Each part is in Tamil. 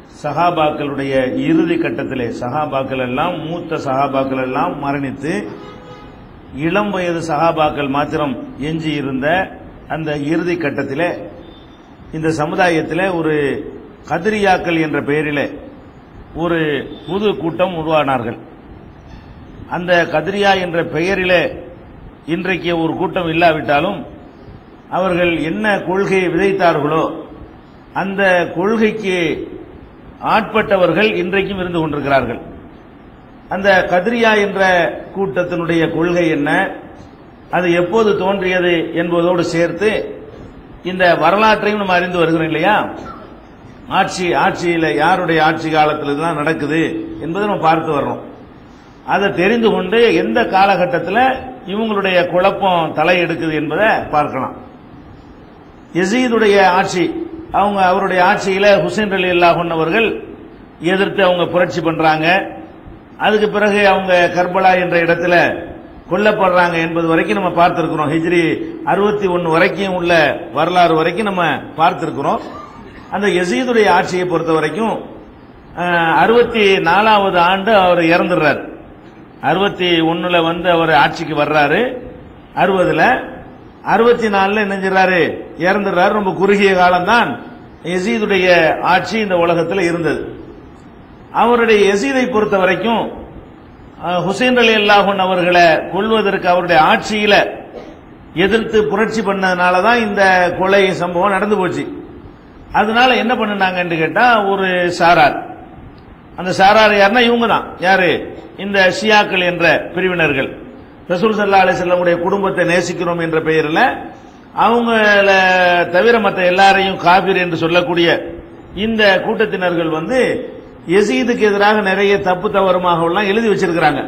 சஹாபாக்களுடைய இறுதி கட்டத்திலே சஹாபாக்கள் எல்லாம் மூத்த சஹாபாக்கள் எல்லாம் மரணித்து இளம் வயது சஹாபாக்கள் மாத்திரம் எஞ்சி இருந்த அந்த இறுதி கட்டத்திலே இந்த சமுதாயத்திலே ஒரு கதிரியாக்கள் என்ற பெயரிலே ஒரு புது கூட்டம் உருவானார்கள் அந்த கதிரியா என்ற பெயரிலே இன்றைக்கு ஒரு கூட்டம் இல்லாவிட்டாலும் அவர்கள் என்ன கொள்கையை விதைத்தார்களோ அந்த கொள்கைக்கு ஆட்பட்டவர்கள் இன்றைக்கும் இருந்து கொண்டிருக்கிறார்கள் அந்த கதிரியா என்ற கூட்டத்தினுடைய கொள்கை என்ன அது எப்போது தோன்றியது என்பதோடு சேர்த்து இந்த வரலாற்றையும் நம்ம அறிந்து வருகிறோம் இல்லையா ஆட்சி ஆட்சியில் யாருடைய ஆட்சி காலத்தில் இதெல்லாம் நடக்குது என்பதை நம்ம பார்த்து வர்றோம் அதை தெரிந்து கொண்டு எந்த காலகட்டத்தில் இவங்களுடைய குழப்பம் தலையெடுக்குது என்பதை பார்க்கலாம் யசீதுடைய ஆட்சி அவங்க அவருடைய ஆட்சியில ஹுசைன் அலி அல்லாஹன் அவர்கள் எதிர்த்து அவங்க புரட்சி பண்றாங்க அதுக்கு பிறகு அவங்க கர்பலா என்ற இடத்துல கொல்லப்படுறாங்க என்பது வரைக்கும் நம்ம பார்த்திருக்கிறோம் ஹிஜ்ரி அறுபத்தி ஒன்னு வரைக்கும் உள்ள வரலாறு வரைக்கும் நம்ம பார்த்திருக்கிறோம் அந்த யசீதுடைய ஆட்சியை பொறுத்த வரைக்கும் அறுபத்தி நாலாவது ஆண்டு அவர் இறந்துடுறார் அறுபத்தி ஒண்ணுல வந்து அவர் ஆட்சிக்கு வர்றாரு அறுபதுல அறுபத்தி நாலுல நெஞ்சிடறாரு இறந்துடுறாரு ரொம்ப குறுகிய காலம்தான் யசீதுடைய ஆட்சி இந்த உலகத்தில் இருந்தது அவருடைய யசீதை பொறுத்த வரைக்கும் அஹ், ஹுசைன் அலி அல்லாஹன் அவர்களை கொள்வதற்கு அவருடைய ஆட்சியில எதிர்த்து புரட்சி பண்ணதுனால தான் இந்த கொலை சம்பவம் நடந்து போச்சு அதனால என்ன பண்ணுனாங்கன்னு கேட்டா ஒரு சாரார் அந்த சாரார் யாருன்னா இவங்க தான் யாரு இந்த ஷியாக்கள் என்ற பிரிவினர்கள் ரசூல் சல்லா அலிசல்லமுடைய குடும்பத்தை நேசிக்கிறோம் என்ற பெயரில் அவங்கள தவிர மற்ற எல்லாரையும் காபிர் என்று சொல்லக்கூடிய இந்த கூட்டத்தினர்கள் வந்து யசீதுக்கு எதிராக நிறைய தப்பு தவறுமாக எல்லாம் எழுதி வச்சிருக்கிறாங்க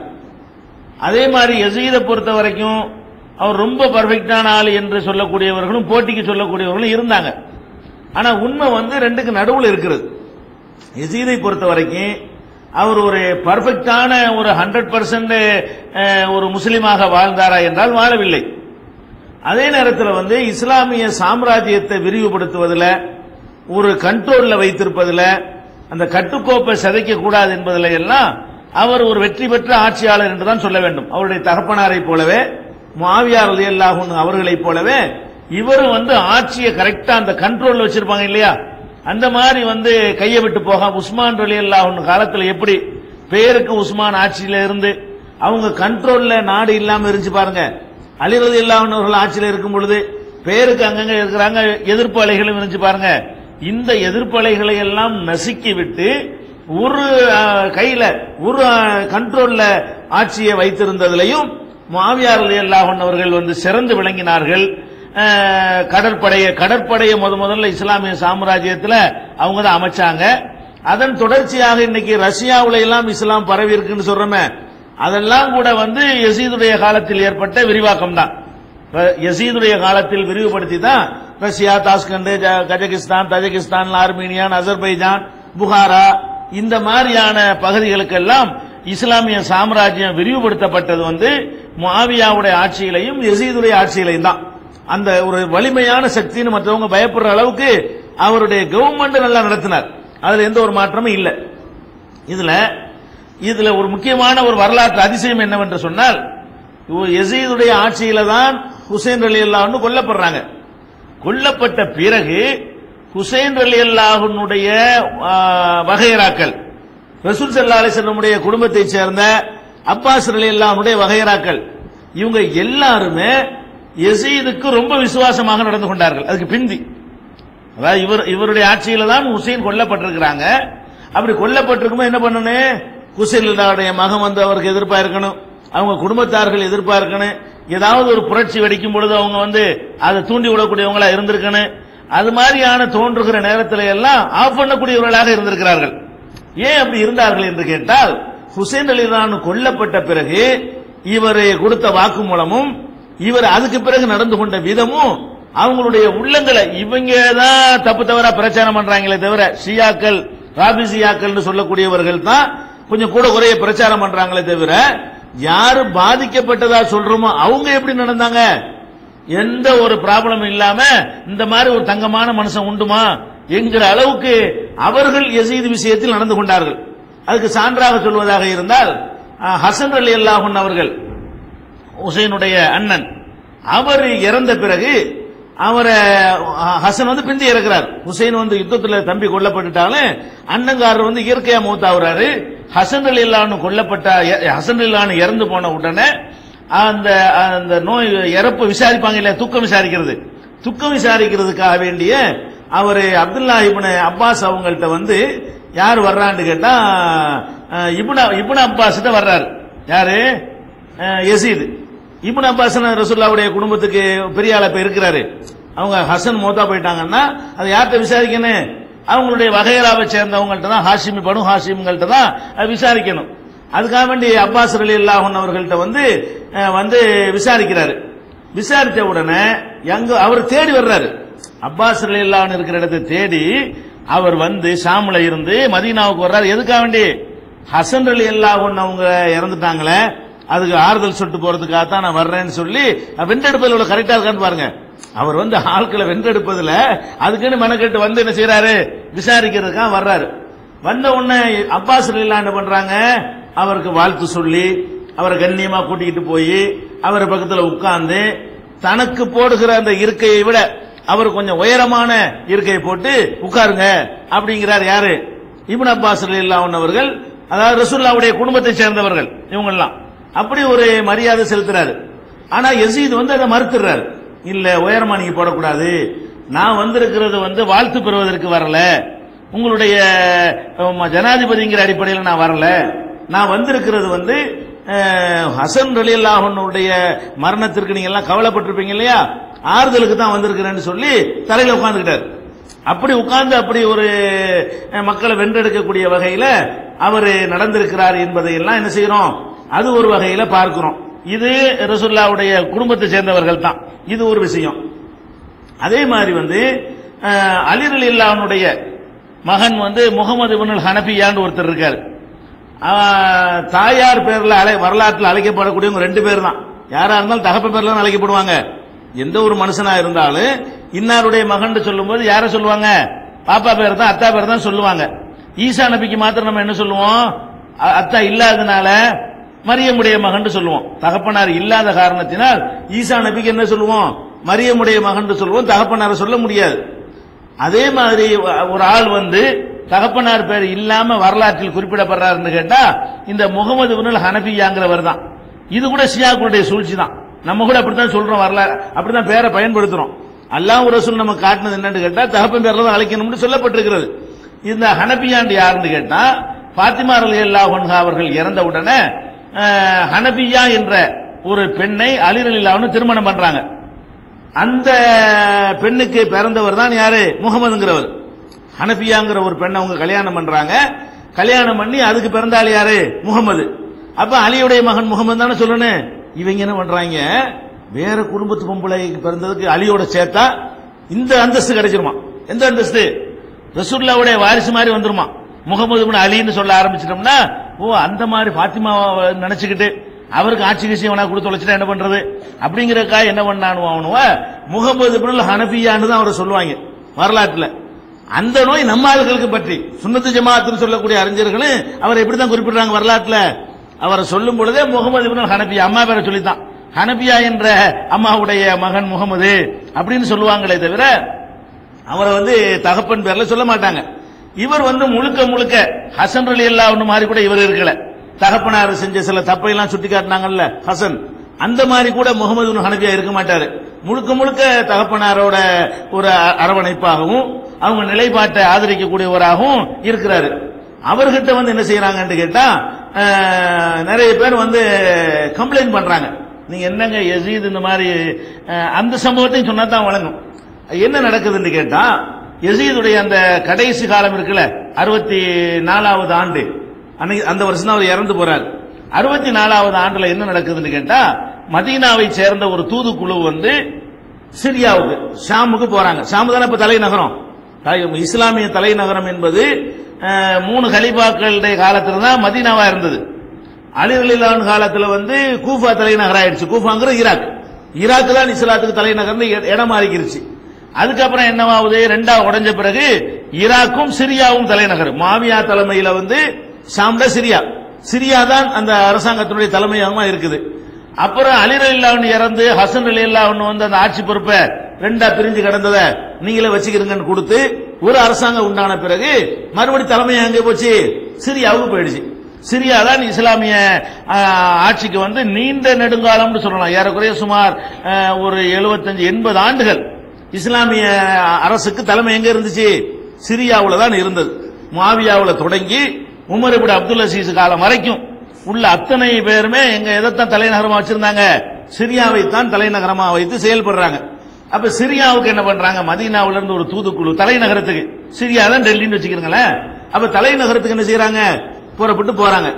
அதே மாதிரி யசீதை பொறுத்த வரைக்கும் அவர் ரொம்ப பர்ஃபெக்டான ஆள் என்று சொல்லக்கூடியவர்களும் போட்டிக்கு சொல்லக்கூடியவர்களும் இருந்தாங்க ஆனா உண்மை வந்து ரெண்டுக்கு நடுவில் இருக்கிறது யசீதை பொறுத்த வரைக்கும் அவர் ஒரு பர்ஃபெக்டான ஒரு ஹண்ட்ரட் பர்சன்ட் ஒரு முஸ்லீமாக வாழ்ந்தாரா என்றால் வாழவில்லை அதே நேரத்தில் வந்து இஸ்லாமிய சாம்ராஜ்யத்தை விரிவுபடுத்துவதில் ஒரு கண்ட்ரோல்ல வைத்திருப்பதில் அந்த கட்டுக்கோப்பை சிதைக்க கூடாது என்பதில் எல்லாம் அவர் ஒரு வெற்றி பெற்ற ஆட்சியாளர் என்று தான் சொல்ல வேண்டும் அவருடைய தகப்பனாரை போலவே மாவியார் அலியல்லாஹுன் அவர்களைப் போலவே இவர் வந்து ஆட்சியை கரெக்டா அந்த கண்ட்ரோல்ல வச்சிருப்பாங்க இல்லையா அந்த மாதிரி வந்து கையை விட்டு போக உஸ்மான் அலி அல்லாஹுன் காலத்துல எப்படி பேருக்கு உஸ்மான் ஆட்சியில இருந்து அவங்க கண்ட்ரோல்ல நாடு இல்லாம இருந்துச்சு பாருங்க அலி ரலி அல்லாஹுன் அவர்கள் ஆட்சியில இருக்கும் பொழுது பேருக்கு அங்கங்க இருக்கிறாங்க எதிர்ப்பு அலைகளும் இருந்துச்சு பாருங்க இந்த எதிர்ப்பு அலைகளை எல்லாம் நசுக்கி விட்டு ஒரு அஹ், கையில ஒரு கண்ட்ரோல்ல ஆட்சியை வைத்திருந்ததிலையும் மாவியார் அலி அல்லாஹன் அவர்கள் வந்து சிறந்து விளங்கினார்கள் அஹ், கடற்படையை கடற்படையை முத முதல்ல இஸ்லாமிய சாம்ராஜ்யத்துல அவங்க தான் அமைச்சாங்க அதன் தொடர்ச்சியாக இன்னைக்கு ரஷ்யாவுல எல்லாம் இஸ்லாம் பரவி இருக்குன்னு சொல்றோமே அதெல்லாம் கூட வந்து யசீதுடைய காலத்தில் ஏற்பட்ட விரிவாக்கம் தான் ர- யசீதுடைய காலத்தில் விரிவுபடுத்தி தான் ரஷ்யா தாஸ்கண்ட் ஜ- கஜகிஸ்தான் தஜகிஸ்தான் ஆர்மீனியான் அசர்பைஜான் புகாரா இந்த மாதிரியான பகுதிகளுக்கெல்லாம் இஸ்லாமிய சாம்ராஜ்யம் விரிவுபடுத்தப்பட்டது வந்து முஆவியாவுடைய ஆட்சியிலையும் யசீதுடைய ஆட்சியிலையும் தான் அந்த ஒரு வலிமையான சக்தின்னு மற்றவங்க பயப்படுற அளவுக்கு அவருடைய கவர்மெண்ட் நல்லா நடத்தினார் அதுல எந்த ஒரு மாற்றமும் இல்லை இதுல இதுல ஒரு முக்கியமான ஒரு வரலாற்று அதிசயம் என்னவென்று சொன்னால் இவ- யசீதுடைய ஆட்சியில தான் ஹுசைன் அலி அல்லாஹ்னு கொல்லப்படுறாங்க கொல்லப்பட்ட பிறகு ஹுசைன் அலி அல்லாஹனுடைய வகைராக்கள் ரசூல் சல்லா அலிசல்லமுடைய குடும்பத்தைச் சேர்ந்த அப்பாஸ் அலி அல்லாஹனுடைய வகைராக்கள் இவங்க எல்லாருமே யசீதுக்கு ரொம்ப விசுவாசமாக நடந்து கொண்டார்கள் அதுக்கு பிந்தி அதாவது இவர் இவருடைய ஆட்சியில தான் ஹுசைன் கொல்லப்பட்டிருக்கிறாங்க அப்படி கொல்லப்பட்டிருக்கும்போது என்ன பண்ணணும் ஹுசைனுடைய மகன் வந்து அவருக்கு எதிர்ப்பா இருக்கணும் அவங்க குடும்பத்தார்கள் எதிர்ப்பா இருக்கணும் ஏதாவது ஒரு புரட்சி வெடிக்கும் பொழுது அவங்க வந்து அதை தூண்டி விடக்கூடியவங்களா இருந்திருக்கணும் அது மாதிரியான தோன்றுகிற நேரத்தில் எல்லாம் ஆஃப் பண்ணக்கூடியவர்களாக இருந்திருக்கிறார்கள் ஏன் அப்படி இருந்தார்கள் என்று கேட்டால் ஹுசைன் அலிதான் கொல்லப்பட்ட பிறகு இவர் கொடுத்த வாக்குமூலமும் இவர் அதுக்கு பிறகு நடந்து கொண்ட விதமும் அவங்களுடைய உள்ளங்களை இவங்க தான் தப்பு தவறா பிரச்சாரம் பண்றாங்களே தவிர ஷியாக்கள் ராபிசியாக்கள் சொல்லக்கூடியவர்கள் தான் கொஞ்சம் கூட குறைய பிரச்சாரம் பண்றாங்களே தவிர யாரு பாதிக்கப்பட்டதா சொல்றோமோ அவங்க எப்படி நடந்தாங்க எந்த ஒரு ப்ராப்ளம் இல்லாம இந்த மாதிரி ஒரு தங்கமான மனுஷன் உண்டுமா என்கிற அளவுக்கு அவர்கள் யசீது விஷயத்தில் நடந்து கொண்டார்கள் அதுக்கு சான்றாக சொல்வதாக இருந்தால் அஹ், ஹசன் அலி அல்லாஹன் அவர்கள் ஹுசைனுடைய அண்ணன் அவர் இறந்த பிறகு அவரை அஹ், ஹசன் வந்து பிந்தி இறக்குறார் ஹுசைன் வந்து யுத்தத்துல தம்பி கொல்லப்பட்டுட்டாலும் அண்ணங்காரர் வந்து இயற்கையா மூத்தாவுறாரு ஹசன் அலி இல்லான்னு கொல்லப்பட்ட எ- ஹசன் இல்லான்னு இறந்து போன உடனே அந்த அந்த நோய் இறப்பு விசாரிப்பாங்க இல்ல துக்கம் விசாரிக்கிறது துக்கம் விசாரிக்கிறதுக்காக வேண்டிய அவரு அப்துல்லா இப்னு அப்பாஸ் அவங்கள்ட்ட வந்து யார் வர்றான்னு கேட்டா அஹ், இப்னு இப்னு அப்பாஸ் தான் வர்றாரு யாரு அஹ், யசீது இப்னு அப்பாஸ் ரசூல்லாவுடைய குடும்பத்துக்கு பெரிய ஆள இப்ப இருக்கிறாரு அவங்க ஹசன் மோத்தா போயிட்டாங்கன்னா அதை யார்கிட்ட விசாரிக்கணும் அவங்களுடைய வகையராவை சேர்ந்தவங்கள்ட்ட தான் ஹாஷிமி பனு ஹாஷிம்கள்ட்ட தான் அது விசாரிக்கணும் அதுக்காக வேண்டி அப்பாஸ் அலி அல்லாஹன் அவர்கள்ட்ட வந்து அஹ், வந்து விசாரிக்கிறாரு விசாரிச்ச உடனே எங்க அவர் தேடி வர்றாரு அப்பாஸ் அலி அல்லாஹன் இருக்கிற இடத்தை தேடி அவர் வந்து ஷாமுல இருந்து மதீனாவுக்கு வர்றாரு எதுக்காக வேண்டி ஹசன் அலி அல்லாஹன் அவங்க இறந்துட்டாங்களே அதுக்கு ஆறுதல் சொல்லிட்டு போறதுக்காக தான் நான் வர்றேன்னு சொல்லி வென்றெடுப்பதில் உள்ள கரெக்டா இருக்கான்னு பாருங்க அவர் வந்து ஆட்களை வென்றெடுப்பதுல அதுக்குன்னு மெனக்கெட்டு வந்து என்ன செய்யறாரு விசாரிக்கிறதுக்காக வர்றாரு வந்த உடனே அப்பாஸ் ரலியல்லாஹு என்ன பண்றாங்க அவருக்கு வாழ்த்து சொல்லி அவரை கண்ணியமா கூட்டிக்கிட்டு போய் அவர் பக்கத்துல உட்கார்ந்து தனக்கு போடுகிற அந்த இருக்கையை விட அவர் கொஞ்சம் உயரமான இருக்கையை போட்டு உட்காருங்க அப்படிங்கிறார் யாரு இப்னு அப்பாஸ் ரலியல்லாஹு அவர்கள் அதாவது ரசூல்லாவுடைய குடும்பத்தை சேர்ந்தவர்கள் இவங்க எல்லாம் அப்படி ஒரு மரியாதை செலுத்துறாரு ஆனா யசீத் வந்து அதை மறுத்துறாரு இல்ல உயரமா நீங்க போடக்கூடாது நான் வந்திருக்கிறது வந்து வாழ்த்து பெறுவதற்கு வரல உங்களுடைய அஹ், ஜனாதிபதிங்கிற அடிப்படையில் நான் வரல நான் வந்திருக்கிறது வந்து அஹ், ஹசன் ரலியல்லாஹனுடைய மரணத்திற்கு நீங்க எல்லாம் கவலைப்பட்டிருப்பீங்க இல்லையா ஆறுதலுக்கு தான் வந்திருக்கிறேன்னு சொல்லி தரையில உட்கார்ந்துக்கிட்டார் அப்படி உட்கார்ந்து அப்படி ஒரு அஹ், மக்களை வென்றெடுக்கக்கூடிய வகையில அவர் நடந்திருக்கிறார் என்பதை எல்லாம் என்ன செய்யறோம் அது ஒரு வகையில பார்க்கிறோம் இது ரசுல்லாவுடைய குடும்பத்தை சேர்ந்தவர்கள் தான் இது ஒரு விஷயம் அதே மாதிரி வந்து அஹ், அலி ரலியல்லாஹுடைய மகன் வந்து முகமது இப்னுல் ஹனபியான்னு ஒருத்தர் இருக்காரு அஹ், தாயார் பேர்ல அழை வரலாற்றில் அழைக்கப்படக்கூடியவங்க ரெண்டு பேர் தான் யாரா இருந்தாலும் தகப்ப பேர்ல தான் அழைக்கப்படுவாங்க எந்த ஒரு மனுஷனா இருந்தாலும் இன்னாருடைய மகன் சொல்லும்போது யார சொல்லுவாங்க பாப்பா பேர் தான் அத்தா பேர் தான் சொல்லுவாங்க ஈசா நபிக்கு மாத்திரம் நம்ம என்ன சொல்லுவோம் அ- அத்தா இல்லாதனால மரியமுடைய மகன் சொல்லுவோம் தகப்பனார் இல்லாத காரணத்தினால் ஈசா நபிக்கு என்ன சொல்லுவோம் மரியமுடைய மகன் சொல்லுவோம் தகப்பனாரை சொல்ல முடியாது அதே மாதிரி ஒ- ஒரு ஆள் வந்து தகப்பனார் பேர் இல்லாம வரலாற்றில் குறிப்பிடப்படுறாருன்னு கேட்டா இந்த முகமது இப்னுல் ஹனபியாங்கிறவர் தான் இது கூட ஷியாக்களுடைய சூழ்ச்சி தான் நம்ம கூட அப்படித்தான் சொல்றோம் வரலாறு அப்படித்தான் பேரை பயன்படுத்துறோம் அல்லாஹ் ரசூல் நம்ம காட்டினது என்னன்னு கேட்டா தகப்பன் பேர்ல தான் அழைக்கணும்னு சொல்லப்பட்டிருக்கிறது இந்த ஹனபியாண்டு யாருன்னு கேட்டா பாத்திமா அலி அல்லாஹ் அவர்கள் இறந்த உடனே அஹ், ஹனபியா என்ற ஒரு பெண்ணை அலிரலில்லாவுன்னு திருமணம் பண்றாங்க அந்த பெண்ணுக்கு பிறந்தவர் தான் யாரு முகமதுங்கிறவர் ஹனபியாங்கிற ஒரு பெண்ணை அவங்க கல்யாணம் பண்றாங்க கல்யாணம் பண்ணி அதுக்கு பிறந்த ஆள் யாரு முகமது அப்ப அலியுடைய மகன் முகமது தானே சொல்லணும் இவங்க என்ன பண்றாங்க வேற குடும்பத்து பொம்பளைக்கு பிறந்ததுக்கு அலியோட சேர்த்தா இந்த அந்தஸ்து கிடைச்சிருமா எந்த அந்தஸ்து ரசூல்லாவுடைய வாரிசு மாதிரி வந்துருமா முகமது இப்னு அலின்னு சொல்ல ஆரம்பிச்சிட்டோம்னா ஓ அந்த மாதிரி பாத்திமாவை நினைச்சுக்கிட்டு அவருக்கு ஆட்சி கட்சி வேணா கொடுத்து வச்சுட்டா என்ன பண்றது அப்படிங்கறக்கா என்ன பண்ணானு அவனுவ முகமது இப்னுல் ஹனபியான்னு தான் அவரை சொல்லுவாங்க வரலாற்றுல அந்த நோய் நம்ம ஆளுகளுக்கு பற்றி சுன்னத்து ஜமாத்துன்னு சொல்லக்கூடிய அறிஞர்களும் அவரை எப்படிதான் குறிப்பிடுறாங்க வரலாற்றுல அவரை சொல்லும் பொழுதே முகமது இப்னுல் ஹனபியா அம்மா பேரை சொல்லித்தான் ஹனபியா என்ற அம்மாவுடைய மகன் முகமது அப்படின்னு சொல்லுவாங்களே தவிர அவரை வந்து தகப்பன் பேர்ல சொல்ல மாட்டாங்க இவர் வந்து முழுக்க முழுக்க ஹசன் அலி அல்லா மாதிரி கூட இவர் இருக்கல தகப்பனார் செஞ்ச சில தப்பை எல்லாம் சுட்டி காட்டினாங்கல்ல ஹசன் அந்த மாதிரி கூட முகமது இப்னு ஹனபியா இருக்க மாட்டாரு முழுக்க முழுக்க தகப்பனாரோட ஒரு அ- அரவணைப்பாகவும் அவங்க நிலைப்பாட்டை ஆதரிக்கக்கூடியவராகவும் இருக்கிறாரு அவர்கிட்ட வந்து என்ன செய்யறாங்கன்னு கேட்டா அஹ், நிறைய பேர் வந்து கம்ப்ளைண்ட் பண்றாங்க நீங்க என்னங்க யசீத் இந்த மாதிரி அஹ், அந்த சம்பவத்தையும் சொன்னா தான் வழங்கும் என்ன நடக்குதுன்னு கேட்டா யசீதுடைய அந்த கடைசி காலம் இருக்குல்ல அறுபத்தி நாலாவது ஆண்டு அன்னைக்கு அந்த வருஷம் தான் அவர் இறந்து போறார் அறுபத்தி நாலாவது ஆண்டுல என்ன நடக்குதுன்னு கேட்டா மதீனாவை சேர்ந்த ஒரு தூதுக்குழு வந்து சிரியாவுக்கு ஷாமுக்கு போறாங்க ஷாமு தானே இப்ப தலைநகரம் தலை- இஸ்லாமிய தலைநகரம் என்பது அஹ், மூணு கலிபாக்களுடைய காலத்துல தான் மதீனாவா இருந்தது அலிரலிலான் காலத்துல வந்து கூஃபா தலைநகர் ஆயிடுச்சு கூஃபாங்கிற ஈராக் ஈராக் தான் இஸ்லாத்துக்கு தலைநகர்னு இட- இடம் மாறிக்கிருச்சு அதுக்கப்புறம் என்னவாகுது ரெண்டா உடைஞ்ச பிறகு ஈராக்கும் சிரியாவும் தலைநகர் மாவியா தலைமையில வந்து ஷாம்ல சிரியா சிரியா தான் அந்த அரசாங்கத்தினுடைய தலைமையகமா இருக்குது அப்புறம் அலி ரலில்லாஹு இறந்து ஹசன் ரலில்லாஹு வந்து அந்த ஆட்சி பொறுப்பை ரெண்டா பிரிஞ்சு கிடந்ததை நீங்களே வச்சுக்கிறீங்கன்னு கொடுத்து ஒரு அரசாங்கம் உண்டான பிறகு மறுபடி தலைமை எங்க போச்சு சிரியாவுக்கு போயிடுச்சு சிரியா தான் இஸ்லாமிய ஆஹ், ஆட்சிக்கு வந்து நீண்ட நெடுங்காலம்னு சொல்லலாம் ஏறக்குறைய சுமார் ஆஹ், ஒரு 75 எண்பது ஆண்டுகள் இஸ்லாமிய அரசுக்கு தலைமை எங்க இருந்துச்சு சிரியாவுல தான் இருந்தது மாவியாவுல தொடங்கி உமர் இப்னு அப்துல் அசீஸ் காலம் வரைக்கும் உள்ள அத்தனை பேருமே எங்க எதைத்தான் தலைநகரமா வச்சிருந்தாங்க சிரியாவை தான் தலைநகரமா வைத்து செயல்படுறாங்க அப்ப சிரியாவுக்கு என்ன பண்றாங்க மதீனாவுல இருந்து ஒரு தூதுக்குழு தலைநகரத்துக்கு சிரியா தான் டெல்லின்னு வச்சுக்கிறீங்களேன் அப்ப தலைநகரத்துக்கு என்ன செய்யறாங்க புறப்பட்டு போறாங்க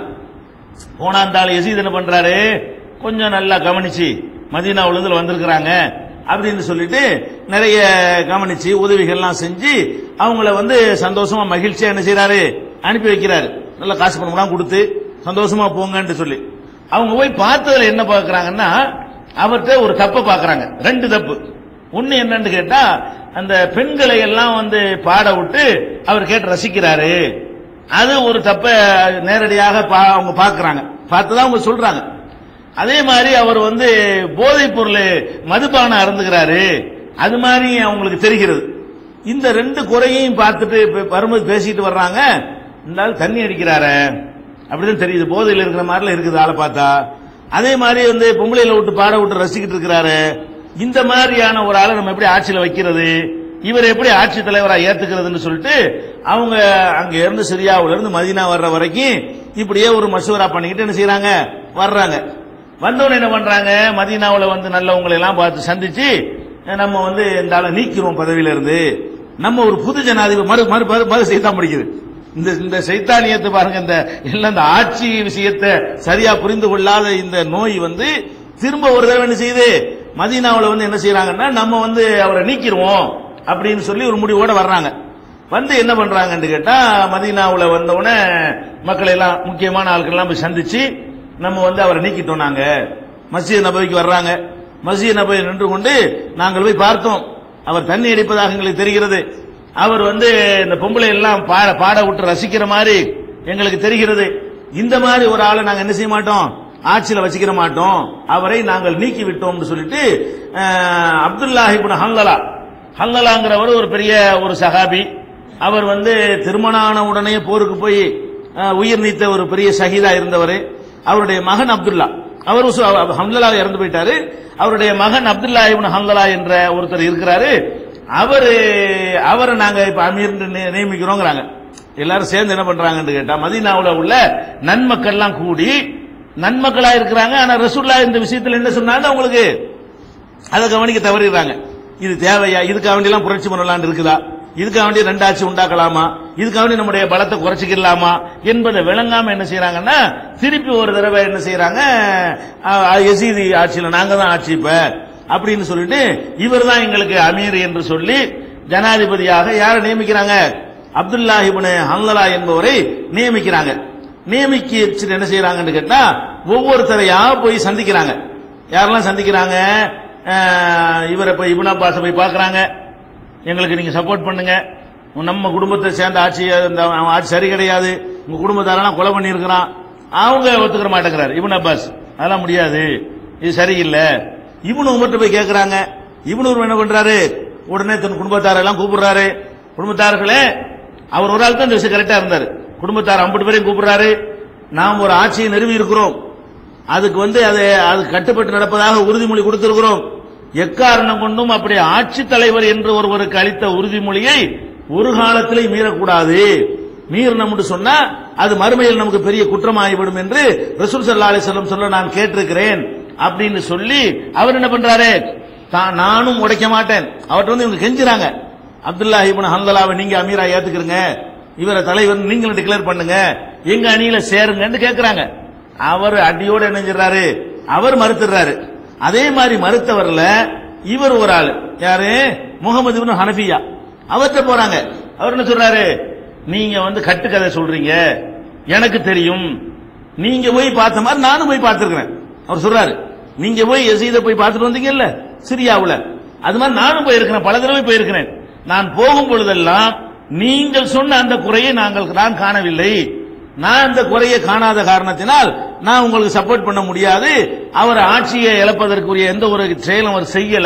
போனா அந்த ஆள் எசீத் என்ன பண்றாரு கொஞ்சம் நல்லா கவனிச்சு மதீனாவுல இருந்து வந்திருக்கிறாங்க அப்படின்னு சொல்லிட்டு நிறைய கவனிச்சு உதவிகள்லாம் செஞ்சு அவங்கள வந்து சந்தோஷமா மகிழ்ச்சியா என்ன செய்யறாரு அனுப்பி வைக்கிறாரு நல்ல காசு பணம்லாம் கொடுத்து சந்தோஷமா போங்கன்னு சொல்லி அவங்க போய் பார்த்ததுல என்ன பார்க்கறாங்கன்னா அவர்கிட்ட ஒரு தப்பை பார்க்கறாங்க ரெண்டு தப்பு ஒண்ணு என்னன்னு கேட்டா அந்த பெண்களை எல்லாம் வந்து பாட விட்டு அவர் கேட்டு ரசிக்கிறாரு அது ஒரு தப்ப நேரடியாக பா- அவங்க பார்க்கறாங்க பார்த்ததா அவங்க சொல்றாங்க அதே மாதிரி அவர் வந்து போதைப் பொருள் மதுபானம் அருந்துகிறாரு அது மாதிரி அவங்களுக்கு தெரிகிறது இந்த ரெண்டு குறையையும் பார்த்துட்டு இப்ப வரும்போது பேசிட்டு வர்றாங்க இந்த ஆள் தண்ணி அடிக்கிறாரு அப்படிதான் தெரியுது போதையில் இருக்கிற மாதிரில இருக்குது ஆளை பார்த்தா அதே மாதிரி வந்து பொம்பளையில விட்டு பாட விட்டு ரசிக்கிட்டு இருக்கிறாரு இந்த மாதிரியான ஒரு ஆளை நம்ம எப்படி ஆட்சியில வைக்கிறது இவர் எப்படி ஆட்சி தலைவரா ஏத்துக்கிறதுன்னு சொல்லிட்டு அவங்க அங்க இருந்து சிரியாவுல இருந்து மதீனா வர்ற வரைக்கும் இப்படியே ஒரு மசூரா பண்ணிக்கிட்டு என்ன செய்யறாங்க வர்றாங்க வந்தவன என்ன பண்றாங்க மதீனாவுல வந்து நல்லவங்களை எல்லாம் பார்த்து சந்திச்சு நம்ம வந்து இந்த ஆளை நீக்கிறோம் பதவியில இருந்து நம்ம ஒரு புது ஜனாதிபதி மறு மறு மறு மறு செய்தான் முடிக்குது இந்த இந்த சைத்தானியத்தை பாருங்க இந்த எல்லாம் இந்த ஆட்சி விஷயத்தை சரியா புரிந்து கொள்ளாத இந்த நோய் வந்து திரும்ப ஒரு தடவை என்ன செய்யுது மதீனாவுல வந்து என்ன செய்யறாங்கன்னா நம்ம வந்து அவரை நீக்கிருவோம் அப்படின்னு சொல்லி ஒரு முடிவோட வர்றாங்க வந்து என்ன பண்றாங்கன்னு கேட்டா மதீனாவுல வந்தவுடனே மக்களை எல்லாம் முக்கியமான ஆட்கள் எல்லாம் போய் சந்திச்சு நம்ம வந்து அவரை நீக்கிட்டோம் நாங்க மஸ்ஜித் நபவிக்கு வர்றாங்க மஸ்ஜித் நபவி நின்று கொண்டு நாங்கள் போய் பார்த்தோம் அவர் தண்ணி அடிப்பதாக எங்களுக்கு தெரிகிறது அவர் வந்து இந்த பொம்பளை எல்லாம் பாட பாட விட்டு ரசிக்கிற மாதிரி எங்களுக்கு தெரிகிறது இந்த மாதிரி ஒரு ஆளை நாங்க என்ன செய்ய மாட்டோம் ஆட்சியில வச்சுக்கிற மாட்டோம் அவரை நாங்கள் நீக்கி விட்டோம்னு சொல்லிட்டு அஹ், அப்துல்லாஹி இப்னு ஹங்கலா ஹங்கலாங்கிறவர் ஒரு பெரிய ஒரு சஹாபி அவர் வந்து திருமணம் ஆன உடனே போருக்கு போய் அஹ், உயிர் நீத்த ஒரு பெரிய ஷஹீதா இருந்தவர் அவருடைய மகன் அப்துல்லா அவர் உசு- அவ- ஹம்லலா இறந்து போயிட்டாரு அவருடைய மகன் அப்துல்லா இப்னு ஹங்கலா என்ற ஒருத்தர் இருக்கிறாரு அவரு அவரை நாங்க இப்ப அமீர் நியமிக்கிறோங்கிறாங்க எல்லாரும் சேர்ந்து என்ன பண்றாங்கன்னு கேட்டா மதீனாவுல உள்ள நன்மக்கள்லாம் கூடி நன்மக்களா இருக்கிறாங்க ஆனா ரசூல்லா இந்த விஷயத்துல என்ன சொன்னாங்க அவங்களுக்கு அதை கவனிக்க தவறிடுறாங்க இது தேவையா இதுக்காக வேண்டி எல்லாம் புரட்சி பண்ணலாம்னு இருக்குதா இதுக்காக வேண்டி ரெண்டு ஆட்சி உண்டாக்கலாமா இதுக்காக வேண்டி நம்முடைய பலத்தை குறைச்சிக்கலாமா என்பதை விளங்காம என்ன செய்யறாங்கன்னா திருப்பி ஒரு தடவை என்ன செய்யறாங்க எசீதி ஆட்சியில நாங்க தான் ஆட்சி இப்ப அப்படின்னு சொல்லிட்டு இவர் தான் எங்களுக்கு அமீர் என்று சொல்லி ஜனாதிபதியாக யாரை நியமிக்கிறாங்க அப்துல்லாஹ் இப்னு ஹல்லலா என்பவரை நியமிக்கிறாங்க நியமிக்க வச்சுட்டு என்ன செய்யறாங்கன்னு கேட்டா ஒவ்வொருத்தரையா போய் சந்திக்கிறாங்க யாரெல்லாம் சந்திக்கிறாங்க அஹ், இவரை போய் இப்னு அப்பாஸை போய் பார்க்கறாங்க எங்களுக்கு நீங்க சப்போர்ட் பண்ணுங்க நம்ம குடும்பத்தை சேர்ந்த ஆட்சி இந்த அவன் ஆட்சி சரி கிடையாது உங்க குடும்பத்தாரெல்லாம் கொலை பண்ணியிருக்கிறான் அவங்க ஒத்துக்கிற மாட்டேங்கிறாரு இப்னு அப்பாஸ் அதெல்லாம் முடியாது இது சரியில்லை இவனு உமர்ட்ட போய் கேட்கறாங்க இவனு என்ன பண்றாரு உடனே தன் குடும்பத்தாரெல்லாம் கூப்பிடுறாரு குடும்பத்தார்களே அவர் ஒரு ஆள் தான் இந்த விஷயம் கரெக்டா இருந்தாரு குடும்பத்தார் ஐம்பது பேரையும் கூப்பிடுறாரு நாம் ஒரு ஆட்சியை நிறுவி இருக்கிறோம் அதுக்கு வந்து அதை அது கட்டுப்பட்டு நடப்பதாக உறுதிமொழி கொடுத்திருக்கிறோம் எக்காரணம் கொண்டும் அப்படி ஆட்சி தலைவர் என்று ஒருவருக்கு அளித்த உறுதிமொழியை ஒரு காலத்திலே மீறக்கூடாது மீறினோம்னு சொன்னா அது மறுமையில் நமக்கு பெரிய குற்றமாகிவிடும் என்று ரசூல் சல்லா அலிஸ்லம் சொல்ல நான் கேட்டிருக்கிறேன் அப்படின்னு சொல்லி அவர் என்ன பண்றாரு தான் நானும் உடைக்க மாட்டேன் அவர்கிட்ட வந்து இவங்க கெஞ்சுறாங்க அப்துல்லா இப்னு ஹந்தலாவை நீங்க அமீரா ஏத்துக்கிறங்க இவரை தலைவர் நீங்களும் டிக்ளேர் பண்ணுங்க எங்க அணியில சேருங்கன்னு கேக்குறாங்க அவர் அடியோட இணைஞ்சிடறாரு அவர் மறுத்துறாரு அதே மாதிரி மறுத்தவர்ல இவர் ஒரு ஆளு யாரு முகமது இப்னு ஹனஃபியா அவர்கிட்ட போறாங்க அவர் என்ன சொல்றாரு நீங்க வந்து கட்டுக்கதை சொல்றீங்க எனக்கு தெரியும் நீங்க போய் பார்த்த மாதிரி நானும் போய் பார்த்திருக்கிறேன் அவர் சொல்றாரு நீங்க போய் எசீத போய் பார்த்துட்டு வந்தீங்கல்ல சிரியாவுல அது மாதிரி நானும் போயிருக்கிறேன் பல தடவை போயிருக்கிறேன் நான் போகும் பொழுதெல்லாம் நீங்கள் சொன்ன அந்த குறையை நாங்கள் நான் காணவில்லை நான் அந்த குறையை காணாத காரணத்தினால் நான் உங்களுக்கு சப்போர்ட் பண்ண முடியாது அவர் ஆட்சியை இழப்பதற்குரிய எந்த ஒரு செயலும் அவர் செய்யல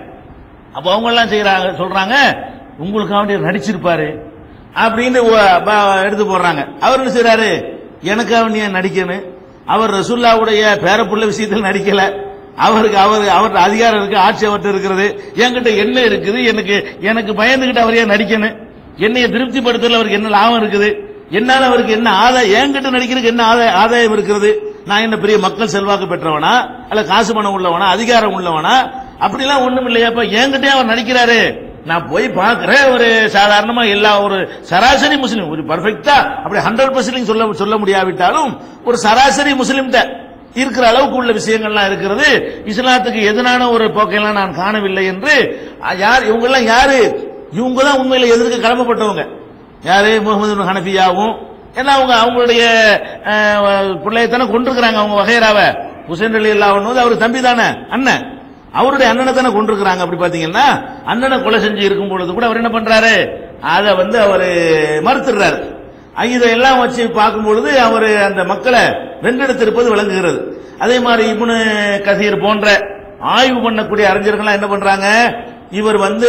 அப்ப அவங்க எல்லாம் செய்யறாங்க சொல்றாங்க உங்களுக்கு அவனுடைய நடிச்சிருப்பாரு அப்படின்னு ஒ- ப- எடுத்து போடுறாங்க அவர் என்ன செய்யறாரு எனக்கு அவன் ஏன் நடிக்கணும் அவர் ரசுல்லாவுடைய பேரப்புள்ள விஷயத்தில் நடிக்கல அவருக்கு அவர் அவர்கிட்ட அதிகாரம் இருக்கு ஆட்சி அவர்கிட்ட இருக்கிறது என்கிட்ட என்ன இருக்குது எனக்கு எனக்கு பயந்துகிட்டு அவர் ஏன் நடிக்கணும் என்னைய திருப்திப்படுத்தல அவருக்கு என்ன லாபம் இருக்குது என்னால அவருக்கு என்ன ஆதாயம் என்கிட்ட நடிக்கிறதுக்கு என்ன ஆதாய- ஆதாயம் இருக்கிறது நான் என்ன பெரிய மக்கள் செல்வாக்கு பெற்றவனா அல்ல காசு பணம் உள்ளவனா அதிகாரம் உள்ளவனா அப்படிலாம் ஒண்ணும் இல்லையாப்பா என்கிட்டயே அவர் நடிக்கிறாரு நான் போய் பார்க்கிறேன் ஒரு சாதாரணமா எல்லா ஒரு சராசரி முஸ்லீம் ஒரு பர்ஃபெக்டா அப்படி ஹண்ட்ரட் பர்சன்ட் சொல்ல சொல்ல முடியாவிட்டாலும் ஒரு சராசரி முஸ்லீம்கிட்ட இருக்கிற அளவுக்கு உள்ள விஷயங்கள்லாம் இருக்கிறது இஸ்லாத்துக்கு எதிரான ஒரு போக்கையெல்லாம் நான் காணவில்லை என்று அஹ், யார் இவங்க எல்லாம் யாரு இவங்க தான் உண்மையில எதிர்க்க கடமைப்பட்டவங்க யாரு முகமது பின் ஹனஃபியாவும் ஏன்னா அவங்க அவங்களுடைய அஹ், பிள்ளையத்தானே கொண்டிருக்கிறாங்க அவங்க வகையராவ ஹுசைன் அலி அல்லா அவர் தம்பி தானே அண்ணன் அவருடைய அண்ணனை தானே கொண்டிருக்கிறாங்க அப்படி பாத்தீங்கன்னா அண்ணனை கொலை செஞ்சு இருக்கும் பொழுது கூட அவர் என்ன பண்றாரு அதை வந்து அவர் மறுத்துடுறாரு இதெல்லாம் வச்சு பார்க்கும் பொழுது அவர் அந்த மக்களை வென்றெடுத்திருப்பது விளங்குகிறது அதே மாதிரி இப்னு கசீர் போன்ற ஆய்வு பண்ணக்கூடிய அறிஞர்கள்லாம் என்ன பண்றாங்க இவர் வந்து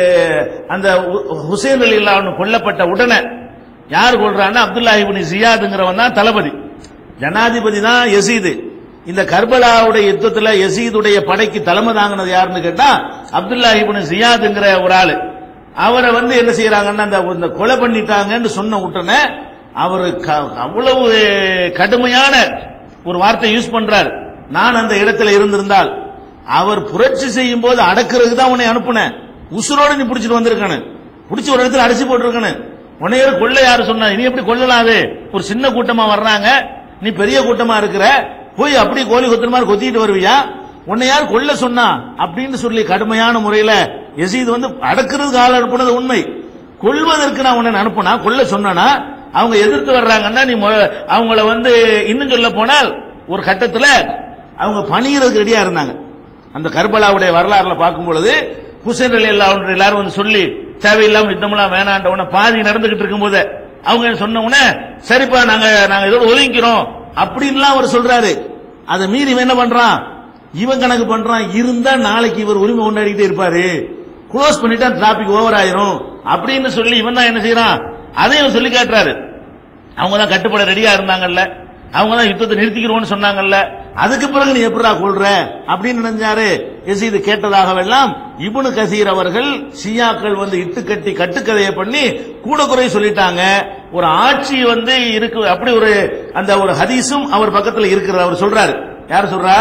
அந்த ஹு- ஹுசைன் அலி அல்லாஹ் கொல்லப்பட்ட உடனே யார் கொள்றான்னா அப்துல்லா இப்னு ஜியாதுங்கிறவன் தான் தளபதி ஜனாதிபதி தான் யசீது இந்த கர்பலாவுடைய யுத்தத்துல யசீதுடைய படைக்கு தலைமை தாங்கினது யாருன்னு கேட்டா அப்துல்லா இப்னு ஜியாதுங்கிற ஒரு ஆளு அவரை வந்து என்ன செய்யறாங்கன்னா அந்த இந்த கொலை பண்ணிட்டாங்கன்னு சொன்ன உடனே அவர் அவ்வளவு கடுமையான ஒரு வார்த்தை யூஸ் பண்றார் நான் அந்த இடத்துல இருந்திருந்தால் அவர் புரட்சி செய்யும் போது அடக்கிறதுக்கு தான் உன்னை அனுப்புனேன் உசுரோட நீ பிடிச்சிட்டு வந்திருக்கணும் பிடிச்சி ஒரு இடத்துல அடிச்சு போட்டிருக்கணும் உன்னைய கொள்ள யாரு சொன்னா நீ எப்படி கொள்ளலாம் அது ஒரு சின்ன கூட்டமா வர்றாங்க நீ பெரிய கூட்டமா இருக்கிற போய் அப்படி கோழி கொத்துற மாதிரி கொத்திட்டு வருவியா உன்னை யார் கொல்ல சொன்னா அப்படின்னு சொல்லி கடுமையான முறையில எசீது வந்து அடக்கிறதுக்கு ஆள் அனுப்புனது உண்மை கொல்வதற்கு நான் உன்னை அனுப்புனா கொல்ல சொன்னா அவங்க எதிர்த்து வர்றாங்கன்னா நீ மொ- அவங்கள வந்து இன்னும் சொல்ல போனால் ஒரு கட்டத்துல அவங்க பணிகிறதுக்கு ரெடியா இருந்தாங்க அந்த கர்பலாவுடைய வரலாறுல பார்க்கும் பொழுது ஹுசைன் அலி அல்லாஹ் எல்லாரும் வந்து சொல்லி தேவையில்லாம யுத்தமெல்லாம் வேணாண்ட உடனே பாதி நடந்துகிட்டு இருக்கும்போது அவங்க சொன்ன உடனே சரிப்பா நாங்க நாங்க இதோட ஒதுங்கிக்கிறோம் அப்படின்லாம் அவர் சொல்றாரு அதை மீறி இவன் என்ன பண்றான் இவன் கணக்கு பண்றான் இருந்தா நாளைக்கு இவர் உரிமை கொண்டாடிட்டே இருப்பாரு க்ளோஸ் பண்ணிட்டா டிராபிக் ஓவர் ஆயிரும் அப்படின்னு சொல்லி இவன் தான் என்ன செய்யறான் அதையும் சொல்லி காட்டுறாரு அவங்க தான் கட்டுப்பட ரெடியா இருந்தாங்கல்ல அவங்க தான் யுத்தத்தை நிறுத்திக்கிறோம்னு சொன்னாங்கல்ல அதுக்கு பிறகு நீ எப்படா கொள்ற அப்படின்னு நினைஞ்சாரு எசீது கேட்டதாகவெல்லாம் இப்னு கசீர் அவர்கள் ஷியாக்கள் வந்து இட்டு கட்டி கட்டுக்கதையை பண்ணி கூட குறை சொல்லிட்டாங்க ஒரு ஆட்சி வந்து இருக்கு அப்படி ஒரு அந்த ஒரு ஹதீஸும் அவர் பக்கத்துல இருக்கிறது அவர் சொல்றாரு யார் சொல்றா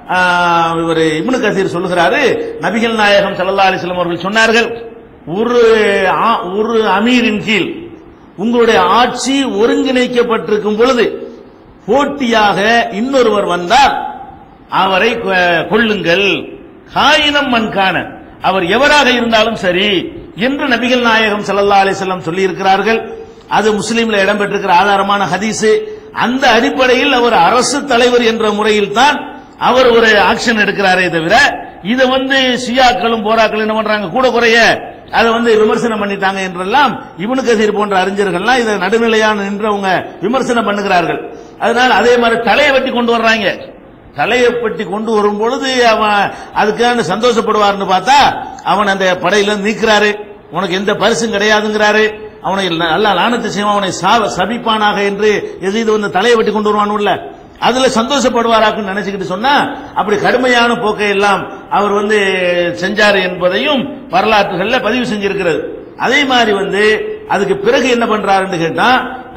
ஆஹ், இவர் இப்னு கசீர் சொல்லுகிறாரு நபிகள் நாயகம் ஸல்லல்லாஹு அலைஹி வஸல்லம் அவர்கள் சொன்னார்கள் ஒரு ஆ- ஒரு அமீரின் கீழ் உங்களுடைய ஆட்சி ஒருங்கிணைக்கப்பட்டிருக்கும் பொழுது போட்டியாக இன்னொருவர் வந்தால் அவரை கொ- கொள்ளுங்கள் காயினம் மண்கான அவர் எவராக இருந்தாலும் சரி என்று நபிகள் நாயகம் ஸல்லல்லாஹு அலைஹி வஸல்லம் சொல்லி இருக்கிறார்கள் அது முஸ்லீம்ல இடம்பெற்றிருக்கிற ஆதாரமான ஹதீஸ் அந்த அடிப்படையில் அவர் அரசு தலைவர் என்ற முறையில் தான் அவர் ஒரு ஆக்ஷன் எடுக்கிறாரே தவிர இதை வந்து ஷியாக்களும் போராக்களும் என்ன பண்றாங்க கூட குறைய அதை வந்து விமர்சனம் பண்ணிட்டாங்க என்றெல்லாம் இப்னு கசீர் போன்ற அறிஞர்கள்லாம் இதை நடுநிலையான நின்றவங்க விமர்சனம் பண்ணுகிறார்கள் அதனால அதே மாதிரி தலையை வெட்டி கொண்டு வர்றாங்க தலையை வெட்டி கொண்டு வரும் பொழுது அவன் அதுக்கான சந்தோஷப்படுவார்னு பார்த்தா அவன் அந்த படையில இருந்து நீக்கிறாரு உனக்கு எந்த பரிசும் கிடையாதுங்கிறாரு அவனை நல்லா லானத்து செய்வான் அவனை சா- சபிப்பானாக என்று எது வந்து தலையை வெட்டி கொண்டு வருவானுல்ல அதுல சந்தோஷப்படுவாராக்குன்னு நினைச்சுக்கிட்டு சொன்னா அப்படி கடுமையான போக்கை எல்லாம் அவர் வந்து செஞ்சாரு என்பதையும் வரலாற்றுகள்ல பதிவு செஞ்சிருக்கிறது அதே மாதிரி வந்து அதுக்கு பிறகு என்ன பண்றாருன்னு கேட்டா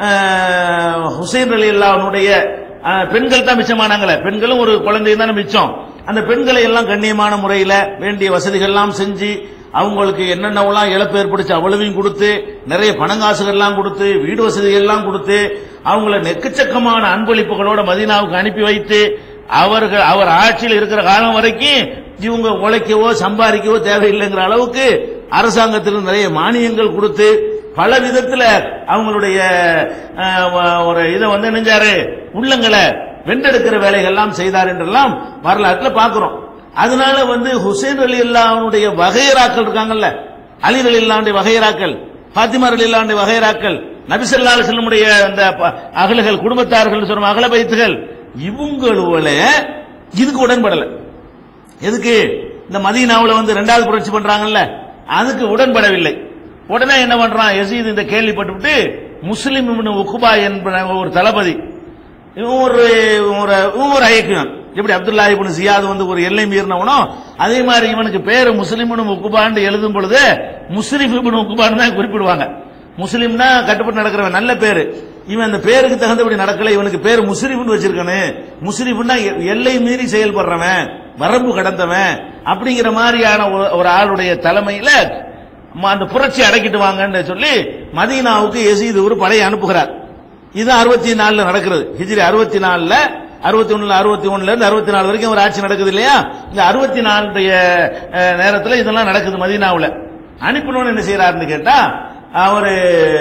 அஹ், ஹுசைன் அலி அல்லாவுடைய பெண்கள் தான் மிச்சமானாங்களே பெண்களும் ஒரு குழந்தையும் தானே மிச்சம் அந்த பெண்களை எல்லாம் கண்ணியமான முறையில வேண்டிய வசதிகள் எல்லாம் செஞ்சு அவங்களுக்கு என்னென்னவெல்லாம் இழப்பு ஏற்படுச்சு அவ்வளவையும் கொடுத்து நிறைய பணங்காசுகள் எல்லாம் கொடுத்து வீடு வசதிகள் எல்லாம் கொடுத்து அவங்கள நெக்கச்சக்கமான அன்பளிப்புகளோட மதீனாவுக்கு அனுப்பி வைத்து அவர்கள் அவர் ஆட்சியில் இருக்கிற காலம் வரைக்கும் இவங்க உழைக்கவோ சம்பாதிக்கவோ தேவையில்லைங்கிற அளவுக்கு அரசாங்கத்தில் நிறைய மானியங்கள் கொடுத்து பல விதத்துல அவங்களுடைய அஹ், வ- ஒரு இதை வந்து நெஞ்சாரு உள்ளங்களை வென்றெடுக்கிற வேலைகள்லாம் செய்தார் என்றெல்லாம் வரலாற்றுல பார்க்கிறோம் அதனால வந்து ஹுசைன் அலி அல்லாவுடைய வகையராக்கள் இருக்காங்கல்ல அலி அலி அல்லாவுடைய வகையராக்கள் பாத்திமா ரலியல்லாஹு வகைராக்கள் நபிசல்லா செல்லுடைய அந்த ப- அகலுகள் குடும்பத்தார்கள் சொல்லும் அகல பைத்துகள் இவங்களோட இதுக்கு உடன்படல எதுக்கு இந்த மதீனாவுல வந்து ரெண்டாவது புரட்சி பண்றாங்கல்ல அதுக்கு உடன்படவில்லை உடனே என்ன பண்றான் யசீத் இந்த கேள்விப்பட்டுவிட்டு முஸ்லிம் இப்னு உக்குபா என்ப ஒரு தளபதி இவன் ஒரு ஒரு இவன் ஒரு ஐக்கியம் எப்படி அப்துல்லா இப்னு சியாத் வந்து ஒரு எல்லை மீறினவனோ அதே மாதிரி இவனுக்கு பேரு முஸ்லிம் இப்னு உக்குபான்னு எழுதும் பொழுது முஸ்லிம் இப்னு உக்குபான்னு தான் குறிப்பிடுவாங்க முஸ்லிம்னா கட்டுப்பட்டு நடக்கிறவன் நல்ல பேரு இவன் அந்த பேருக்கு தகுந்தபடி நடக்கல இவனுக்கு பேர் முஸ்லிம்னு வச்சிருக்கானு முஸ்லிம்னா எ- எல்லை மீறி செயல்படுறவன் வரம்பு கடந்தவன் அப்படிங்கிற மாதிரியான ஒரு- ஒரு ஆளுடைய தலைமையில ம- அந்த புரட்சி அடக்கிட்டு வாங்கன்னு சொல்லி மதீனாவுக்கு எசீது ஒரு படையை அனுப்புகிறார் இது அறுபத்தி நாலுல நடக்கிறது ஹிஜ்ரி அறுபத்தி நாலுல அறுபத்தி ஒண்ணுல அறுபத்தி ஒண்ணுல இருந்து அறுபத்தி நாலு வரைக்கும் ஒரு ஆட்சி நடக்குது இல்லையா இந்த அறுபத்தி நாலுடைய நேரத்துல இதெல்லாம் நடக்குது மதீனாவுல அனுப்பினோன்னு என்ன செய்யறாருன்னு கேட்டா அவரு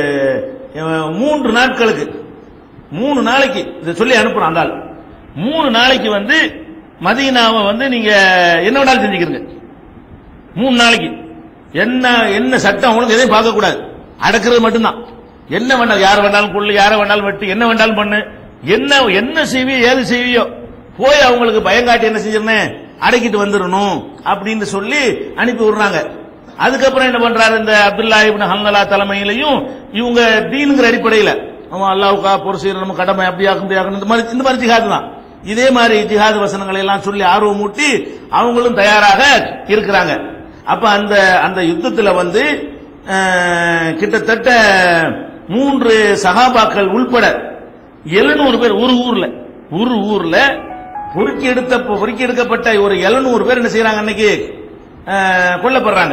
அஹ், மூன்று நாட்களுக்கு மூணு நாளைக்கு இதை சொல்லி அனுப்புறான் அந்த ஆள் மூணு நாளைக்கு வந்து மதீனாவை வந்து நீங்க என்ன வேணாலும் செஞ்சுக்கிறீங்க மூணு நாளைக்கு என்ன என்ன சட்டம் உனக்கு எதையும் பார்க்க கூடாது அடக்கிறது மட்டும்தான் என்ன வேணாலும் யார் வேணாலும் கொள்ளு யார வேணாலும் வெட்டு என்ன வேணாலும் பண்ணு என்ன என்ன செய்வியோ ஏது செய்வியோ போய் அவங்களுக்கு பயங்காட்டி என்ன செஞ்சிருந்தேன் அடக்கிட்டு வந்துடணும் அப்படின்னு சொல்லி அனுப்பி விடுறாங்க அதுக்கப்புறம் என்ன பண்றாரு இந்த அப்துல்லா இப்னு ஹங்கலா தலைமையிலையும் இவங்க தீனுங்கிற அடிப்படையில் அவன் அல்லாவுக்கா பொறு செய்யற நம்ம கடமை அப்படியாக்கும் இப்படியாக்கும் இந்த மாதிரி இந்த மாதிரி ஜிஹாது தான் இதே மாதிரி ஜிஹாது வசனங்களை எல்லாம் சொல்லி ஆர்வம் மூட்டி அவங்களும் தயாராக இருக்கிறாங்க அப்ப அந்த அந்த யுத்தத்துல வந்து அஹ், கிட்டத்தட்ட மூன்று சகாபாக்கள் உள்பட எழுநூறு பேர் ஒரு ஊர்ல ஒரு ஊர்ல பொறுக்கி எடுத்த பொறுக்கி எடுக்கப்பட்ட ஒரு எழுநூறு பேர் என்ன செய்யறாங்க அன்னைக்கு அஹ், கொல்லப்படுறாங்க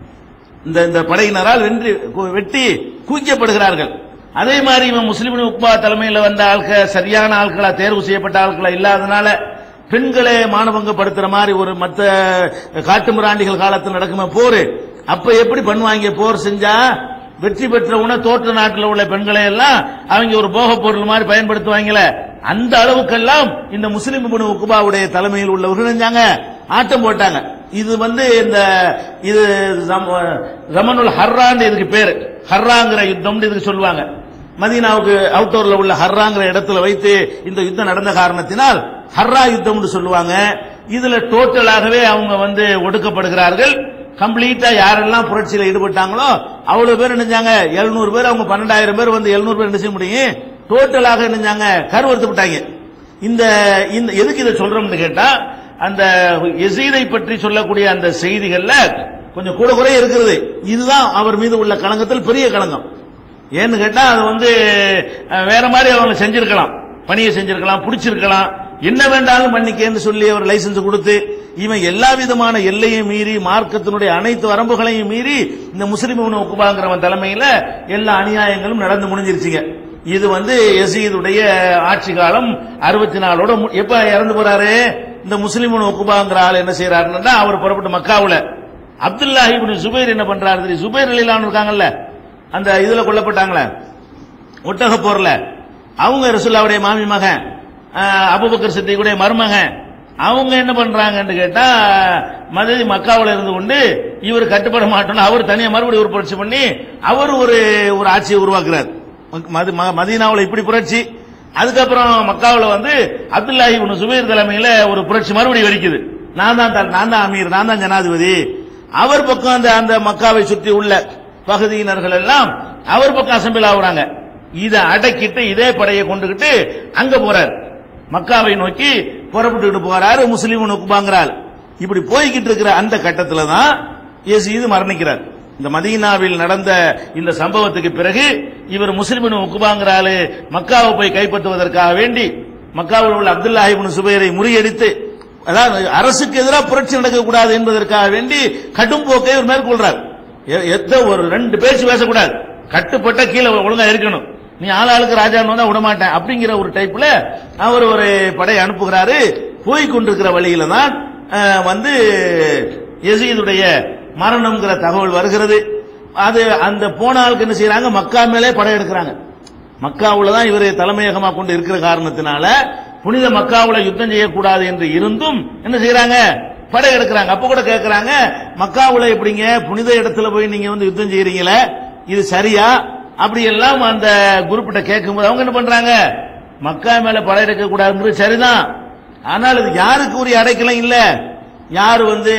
இந்த இந்த படையினரால் வென்று கு- வெட்டி குவிக்கப்படுகிறார்கள் அதே மாதிரி இவன் முஸ்லிம் உக்பா தலைமையில் வந்த ஆட்கள் சரியான ஆட்களா தேர்வு செய்யப்பட்ட ஆட்களா இல்லாதனால பெண்களே மானபங்கப்படுத்துற மாதிரி ஒரு மத்த காட்டு மிராண்டிகள் காலத்தில் நடக்குமே போர் அப்ப எப்படி பண்ணுவாங்க போர் செஞ்சா வெற்றி பெற்றவுன தோற்ற நாட்டில் உள்ள பெண்களை எல்லாம் அவங்க ஒரு போக பொருள் மாதிரி பயன்படுத்துவாங்கல்ல அந்த அளவுக்கெல்லாம் இந்த முஸ்லிம் இப்னு உக்குபாவுடைய தலைமையில் உள்ளவர்கள் செஞ்சாங்க ஆட்டம் போட்டாங்க இது வந்து இந்த இது ஜம- ஜமனுல் ஹர்ரான்னு இதுக்கு பேரு ஹர்ராங்கிற யுத்தம்னு இதுக்கு சொல்லுவாங்க மதீனாவுக்கு அவுட்டோர்ல உள்ள ஹர்ராங்கிற இடத்துல வைத்து இந்த யுத்தம் நடந்த காரணத்தினால் ஹர்ரா யுத்தம்னு சொல்லுவாங்க இதுல டோட்டலாகவே அவங்க வந்து ஒடுக்கப்படுகிறார்கள் கம்ப்ளீட்டா யாரெல்லாம் புரட்சியில ஈடுபட்டாங்களோ அவ்வளவு பேர் நினைஞ்சாங்க எழுநூறு பேர் அவங்க பன்னெண்டாயிரம் பேர் வந்து எழுநூறு பேர் என்ன செய்ய முடியும் டோட்டலாக நினைஞ்சாங்க கருவறுத்து விட்டாங்க இந்த இந்த எதுக்கு இதை சொல்றோம்னு கேட்டா அந்த எசீதை பற்றி சொல்லக்கூடிய அந்த செய்திகள்ல கொஞ்சம் கூட குறைய இருக்கிறது இதுதான் அவர் மீது உள்ள களங்கத்தில் பெரிய களங்கம் ஏன்னு கேட்டா அது வந்து அஹ், வேற மாதிரி அவங்க செஞ்சிருக்கலாம் பணியை செஞ்சிருக்கலாம் பிடிச்சிருக்கலாம் என்ன வேண்டாலும் பண்ணிக்கேன்னு சொல்லி அவர் லைசன்ஸ் கொடுத்து இவன் எல்லா விதமான எல்லையும் மீறி மார்க்கத்தினுடைய அனைத்து வரம்புகளையும் மீறி இந்த முஸ்லிம் உக்குபாங்கிறவன் தலைமையில எல்லா அநியாயங்களும் நடந்து முடிஞ்சிருச்சுங்க இது வந்து யசீதுடைய ஆட்சி காலம் அறுபத்தி நாலோட மு- எப்ப இறந்து போறாரு இந்த முஸ்லிம் உக்குபாங்கிற ஆள் என்ன செய்யறாருன்னா அவர் புறப்பட்டு மக்காவுல அப்துல்லா இப்னு சுபைர் என்ன பண்றாரு தெரியும்? சுபைர் அலிலான் இருக்காங்கல்ல அந்த இதுல கொல்லப்பட்டாங்களே ஒட்டக போர்ல அவங்க ரசுல்லாவுடைய மாமி மகன் அஹ், அபூபக்கர் சித்திக்குடைய மருமகன் அவங்க என்ன பண்றாங்கன்னு கேட்டா மததி மக்காவுல இருந்து கொண்டு இவர் கட்டுப்பட மாட்டோம்னு அவர் தனியா மறுபடியும் ஒரு புரட்சி பண்ணி அவர் ஒரு ஒரு ஆட்சியை உருவாக்குறார் மது- ம- மதீனாவுல இப்படி புரட்சி அதுக்கப்புறம் மக்காவுல வந்து அப்துல்லாஹி இப்னு சுபைர் தலைமையில ஒரு புரட்சி மறுபடியும் வெடிக்குது நான் தான் த- நான் தான் அமீர் நான் தான் ஜனாதிபதி அவர் பக்கம் அந்த அந்த மக்காவை சுற்றி உள்ள பகுதியினர்கள் எல்லாம் அவர் பக்கம் அசம்பிள் ஆகுறாங்க இதை அடக்கிட்டு இதே படையை கொண்டுகிட்டு அங்க போறார் மக்காவை நோக்கி புறப்பட்டுக்கிட்டு போறாரு முஸ்லீம் நோக்குபாங்கிறாள் இப்படி போய்கிட்டு இருக்கிற அந்த கட்டத்துல தான் யசீது மரணிக்கிறார் இந்த மதீனாவில் நடந்த இந்த சம்பவத்துக்கு பிறகு இவர் முஸ்லிமின் உக்குபாங்கிறாரு மக்காவை போய் கைப்பற்றுவதற்காக வேண்டி மக்காவில் உள்ள அப்துல்லா இப்னு சுபைரை முறியடித்து அதாவது அரசுக்கு எதிராக புரட்சி நடக்கக்கூடாது என்பதற்காக வேண்டி கடும் போக்கை இவர் மேற்கொள்றார் எ- எத்த ஒரு ரெண்டு பேச்சு பேசக்கூடாது கட்டுப்பட்ட கீழே ஒழுங்கா இருக்கணும் நீ ஆளாளுக்கு ராஜான்னு வந்தா விட மாட்டேன் அப்படிங்கிற ஒரு டைப்ல அவர் ஒரு படை அனுப்புகிறாரு போய் கொண்டிருக்கிற வழியில தான் அஹ், வந்து யசீதுடைய மரணம்ங்கிற தகவல் வருகிறது அது அந்த போன ஆளுக்கு என்ன செய்யறாங்க மக்கா மேலே படை எடுக்கிறாங்க மக்காவுல தான் இவர் தலைமையகமா கொண்டு இருக்கிற காரணத்தினால புனித மக்காவுல யுத்தம் செய்யக்கூடாது என்று இருந்தும் என்ன செய்யறாங்க படை எடுக்கிறாங்க அப்ப கூட கேட்கறாங்க மக்காவுல எப்படிங்க புனித இடத்துல போய் நீங்க வந்து யுத்தம் செய்யறீங்களே இது சரியா அப்படி எல்லாம் அந்த குரூப்பிட்ட கேட்கும்போது அவங்க என்ன பண்றாங்க மக்கா மேல படையெடுக்க கூடாதுன்றது சரிதான் ஆனால் இது யாருக்கு உரிய அடைக்கலம் இல்ல யார் வந்து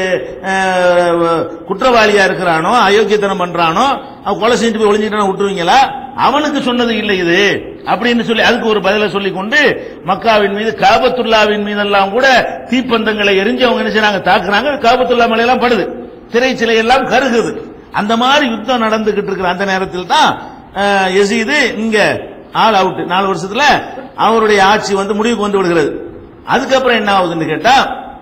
அஹ், குற்றவாளியா இருக்கிறானோ அயோக்கியத்தனம் பண்றானோ அவன் கொலை செஞ்சு போய் ஒளிஞ்சிட்டான விட்டுருவீங்களா அவனுக்கு சொன்னது இல்லை இது அப்படின்னு சொல்லி அதுக்கு ஒரு பதில சொல்லி கொண்டு மக்காவின் மீது காபத்துல்லாவின் மீதெல்லாம் கூட தீப்பந்தங்களை எரிஞ்சு அவங்க என்ன செய்றாங்க தாக்குறாங்க காபத்துல்லா மேலையெல்லாம் படுது திரைச்சிலை எல்லாம் கருகுது அந்த மாதிரி யுத்தம் நடந்துகிட்டு இருக்கிற அந்த நேரத்தில் தான் அஹ், யசீது இங்க ஆல் அவுட் நாலு வருஷத்துல அவருடைய ஆட்சி வந்து முடிவுக்கு வந்து விடுகிறது அதுக்கப்புறம் என்ன ஆகுதுன்னு கேட்டா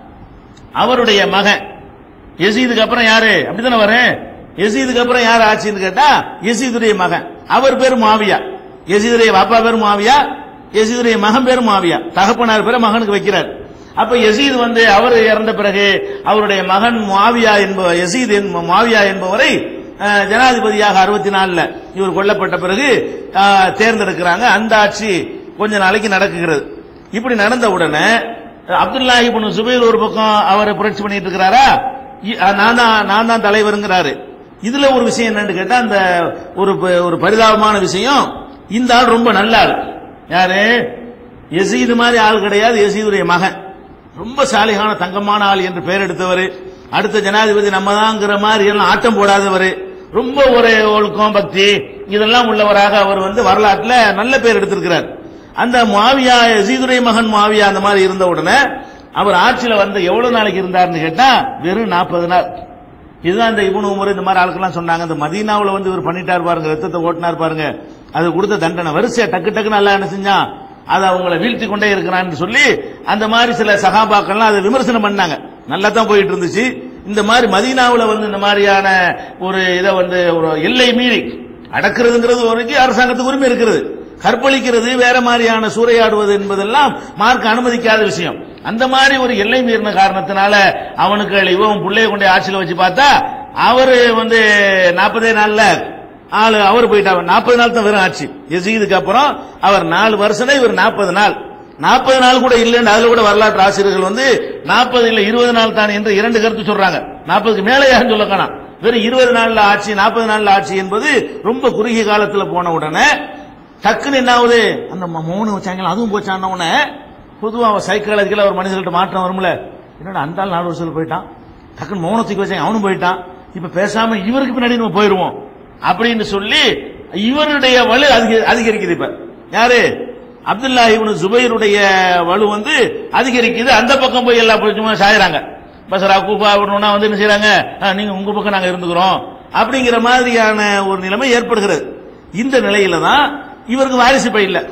அவருடைய மகன் யசீதுக்கு அப்புறம் யாரு அப்படித்தானே வரேன் யசீதுக்கு அப்புறம் யார் ஆட்சின்னு கேட்டா யசீதுடைய மகன் அவர் பேரு மாவியா யசீதுடைய அப்பா பேரு மாவியா யசீதுடைய மகன் பேரு மாவியா தகப்பனார் பேரை மகனுக்கு வைக்கிறார் அப்ப யசீது வந்து அவர் இறந்த பிறகு அவருடைய மகன் மாவியா என்ப யசீத் என்ப- மாவியா என்பவரை அஹ், ஜனாதிபதியாக அறுபத்தி நாலுல இவர் கொல்லப்பட்ட பிறகு அஹ், தேர்ந்தெடுக்கிறாங்க அந்த ஆட்சி கொஞ்ச நாளைக்கு நடக்குகிறது இப்படி நடந்த உடனே அப்துல்லாஹி இப்னு சுபைர் ஒரு பக்கம் அவர் புரட்சி பண்ணிட்டு இருக்கிறாரா இ- அஹ், நான் தான் நான் தான் தலைவருங்கிறாரு இதுல ஒரு விஷயம் என்னன்னு கேட்டா அந்த ஒரு ப- ஒரு பரிதாபமான விஷயம் இந்த ஆள் ரொம்ப நல்ல ஆள் யாரு யசீது மாதிரி ஆள் கிடையாது யசீதுடைய மகன் ரொம்ப சாலிகான தங்கமான ஆள் என்று பெயர் எடுத்தவர் அடுத்த ஜனாதிபதி நம்ம தான்ங்கிற மாதிரி எல்லாம் ஆட்டம் போடாதவர் ரொம்ப ஒரு ஒழுக்கம் பக்தி இதெல்லாம் உள்ளவராக அவர் வந்து வரலாற்றுல நல்ல பேர் எடுத்திருக்கிறார் அந்த மாவியா யசீதுடைய மகன் மாவியா அந்த மாதிரி இருந்த உடனே அவர் ஆட்சியில வந்து எவ்வளவு நாளைக்கு இருந்தார்னு கேட்டா வெறும் நாற்பது நாள் இதுதான் இந்த இபுனு உமர் இந்த மாதிரி ஆளுக்கெல்லாம் சொன்னாங்க இந்த மதீனாவுல வந்து இவர் பண்ணிட்டார் பாருங்க ரத்தத்தை ஓட்டினார் பாருங்க அது கொடுத்த தண்டனை வரிசையா டக்கு டக்குன்னு நல்லா என்ன செஞ்சான் அதை அவங்கள வீழ்த்தி கொண்டே இருக்கிறான்னு சொல்லி அந்த மாதிரி சில சகாபாக்கள்லாம் அதை விமர்சனம் பண்ணாங்க நல்லா தான் போயிட்டு இருந்துச்சு இந்த மாதிரி மதீனாவுல வந்து இந்த மாதிரியான ஒரு இதை வந்து ஒரு எல்லை மீறி அடக்குறதுங்கிறது வரைக்கும் அரசாங்கத்துக்கு உரிமை இருக்கிறது கற்பழிக்கிறது வேற மாதிரியான சூறையாடுவது என்பதெல்லாம் மார்க் அனுமதிக்காத விஷயம் அந்த மாதிரி ஒரு எல்லை மீறின காரணத்தினால அவனுக்கு இவன் பிள்ளைய கொண்டு ஆட்சியில் வச்சு பார்த்தா அவரு வந்து நாற்பதே நாள்ல ஆளு அவர் போயிட்டார் நாற்பது நாள் தான் வெறும் ஆட்சி எசீதுக்கு அப்புறம் அவர் நாலு வருஷம் இவர் நாற்பது நாள் நாற்பது நாள் கூட இல்லைன்னு அதுல கூட வரலாற்று ஆசிரியர்கள் வந்து நாற்பது இல்ல இருபது நாள் தான் என்று இரண்டு கருத்து சொல்றாங்க நாற்பதுக்கு மேலே யாரும் சொல்ல காணாம் வெறும் இருபது நாள்ல ஆட்சி நாற்பது நாள்ல ஆட்சி என்பது ரொம்ப குறுகிய காலத்துல போன உடனே டக்குன்னு என்ன ஆகுது அந்த ம- மௌனம் வச்சாங்களா அதுவும் போச்சான உடனே பொதுவா சைக்காலஜிக்கல ஒரு மனுஷன்கிட்ட மாற்றம் வரும்ல என்னடா அந்த ஆள் நாலு வருஷத்துல போயிட்டான் டக்குன்னு மௌனத்துக்கு வச்சாங்க அவனும் போயிட்டான் இப்ப பேசாம இவருக்கு பின்னாடி நம்ம போயிருவோம் அப்படின்னு சொல்லி இவருடைய வலு அதிக- அதிகரிக்குது இப்ப யாரு அப்துல்லா இவனு ஜுபைருடைய வலு வந்து அதிகரிக்குது அந்த பக்கம் போய் எல்லா பிரச்சனையும் சாயறாங்க பசரா கூப்பா அப்படின்னா வந்து என்ன செய்றாங்க "ஆ, நீங்க உங்க பக்கம் நாங்க இருந்துக்கிறோம் அப்படிங்கிற மாதிரியான ஒரு நிலைமை ஏற்படுகிறது இந்த நிலையில தான் இவருக்கு வாரிசு இப்ப இல்ல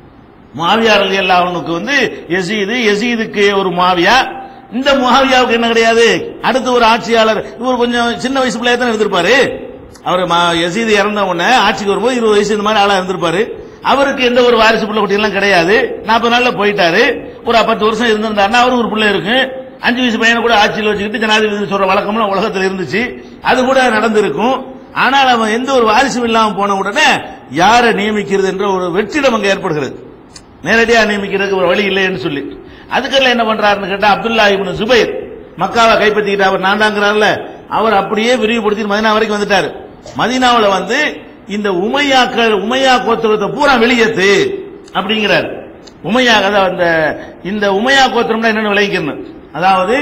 மாவியார் அலி அல்லாஹனுக்கு வந்து யசீது யசீதுக்கு ஒரு மாவியா இந்த மாவியாவுக்கு என்ன கிடையாது அடுத்து ஒரு ஆட்சியாளர் இவர் கொஞ்சம் சின்ன வயசு பிள்ளையா தான் இருந்திருப்பாரு அவர் மா- யசீது இறந்த உடனே ஆட்சிக்கு வரும்போது இருபது வயசு இந்த மாதிரி ஆளா இருந்திருப்பாரு அவருக்கு எந்த ஒரு வாரிசு பிள்ளை குட்டி எல்லாம் கிடையாது நாற்பது நாள்ல போயிட்டாரு ஒரு பத்து வருஷம் இருந்திருந்தாருன்னா அவருக்கு ஒரு பிள்ளை இருக்கு அஞ்சு வயசு பையனை கூட ஆட்சியில் வச்சுக்கிட்டு ஜனாதிபதி சொல்ற வழக்கம்லாம் உலகத்தில் இருந்துச்சு அது கூட நடந்திருக்கும் ஆனால் அவன் எந்த ஒரு வாரிசும் இல்லாம போன உடனே யாரை நியமிக்கிறது என்ற ஒரு வெற்றிடம் அங்க ஏற்படுகிறது நேரடியா நியமிக்கிறதுக்கு ஒரு வழி இல்லைன்னு சொல்லி அதுக்கெல்லாம் என்ன பண்றாருன்னு கேட்டா அப்துல்லா இப்னு சுபைர் மக்காவை கைப்பற்றிக்கிட்டு அவர் நான்தாங்கிறார்ல அவர் அப்படியே விரிவுபடுத்தி மதினா வரைக்கும் வந்துட்டாரு மதீனாவுல வந்து இந்த உமையாக்கள் உமையா கோத்திரத்தை பூரா வெளியேத்து அப்படிங்கிறார் உமையா அதாவது அந்த இந்த உமையா கோத்திரம்னா என்னன்னு விளங்கிக்கணும் அதாவது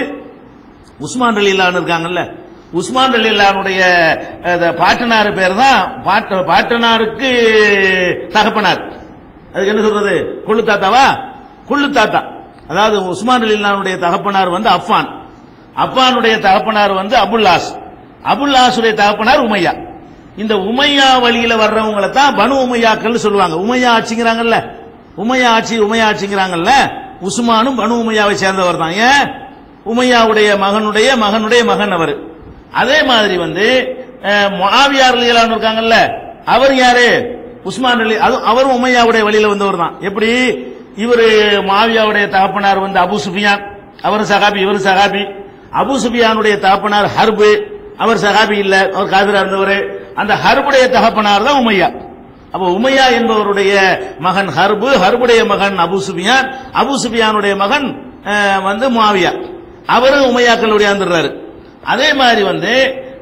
உஸ்மான் ரலீலான் இருக்காங்கல்ல உஸ்மான் ரலீலானுடைய அஹ், பாட்டனார் பேர் தான் பாட்ட- பாட்டனாருக்கு தகப்பனார் அதுக்கு என்ன சொல்றது கொள்ளு தாத்தாவா கொள்ளு தாத்தா அதாவது உஸ்மான் ரலீலானுடைய தகப்பனார் வந்து அஃபான் அஃபானுடைய தகப்பனார் வந்து அபுல்லாஸ் அபுல்லாசுடைய தகப்பனார் உமையா இந்த உமையா வழியில வர்றவங்களை தான் பனு உமையாக்கள் சொல்லுவாங்க உமையா ஆட்சிங்கிறாங்கல்ல உமையா ஆட்சி உமையா ஆட்சிங்கிறாங்கல்ல உஸ்மானும் பனு உமையாவை சேர்ந்தவர் தான் ஏன் உமையாவுடைய மகனுடைய மகனுடைய மகன் அவர் அதே மாதிரி வந்து அஹ், முஆவியார் ரலியல்லாஹு இருக்காங்கல்ல அவர் யாரு உஸ்மான் அலி அது அவரும் உமையாவுடைய வழியில வந்தவர் தான் எப்படி இவரு மாவியாவுடைய தகப்பனார் வந்து அபு சுஃபியான் அவர் சகாபி இவர் சகாபி அபு சுஃபியானுடைய தகப்பனார் ஹர்பு அவர் சகாபி இல்ல அவர் காபிரா இருந்தவர் அந்த ஹர்புடைய தகப்பனார் தான் உமையா அப்ப உமையா என்பவருடைய மகன் ஹர்பு ஹர்புடைய மகன் அபு சுபியான் அபு சுபியானுடைய மகன் அஹ், வந்து மாவியா அவரும் உமையாக்கள் உடையாந்துடுறாரு அதே மாதிரி வந்து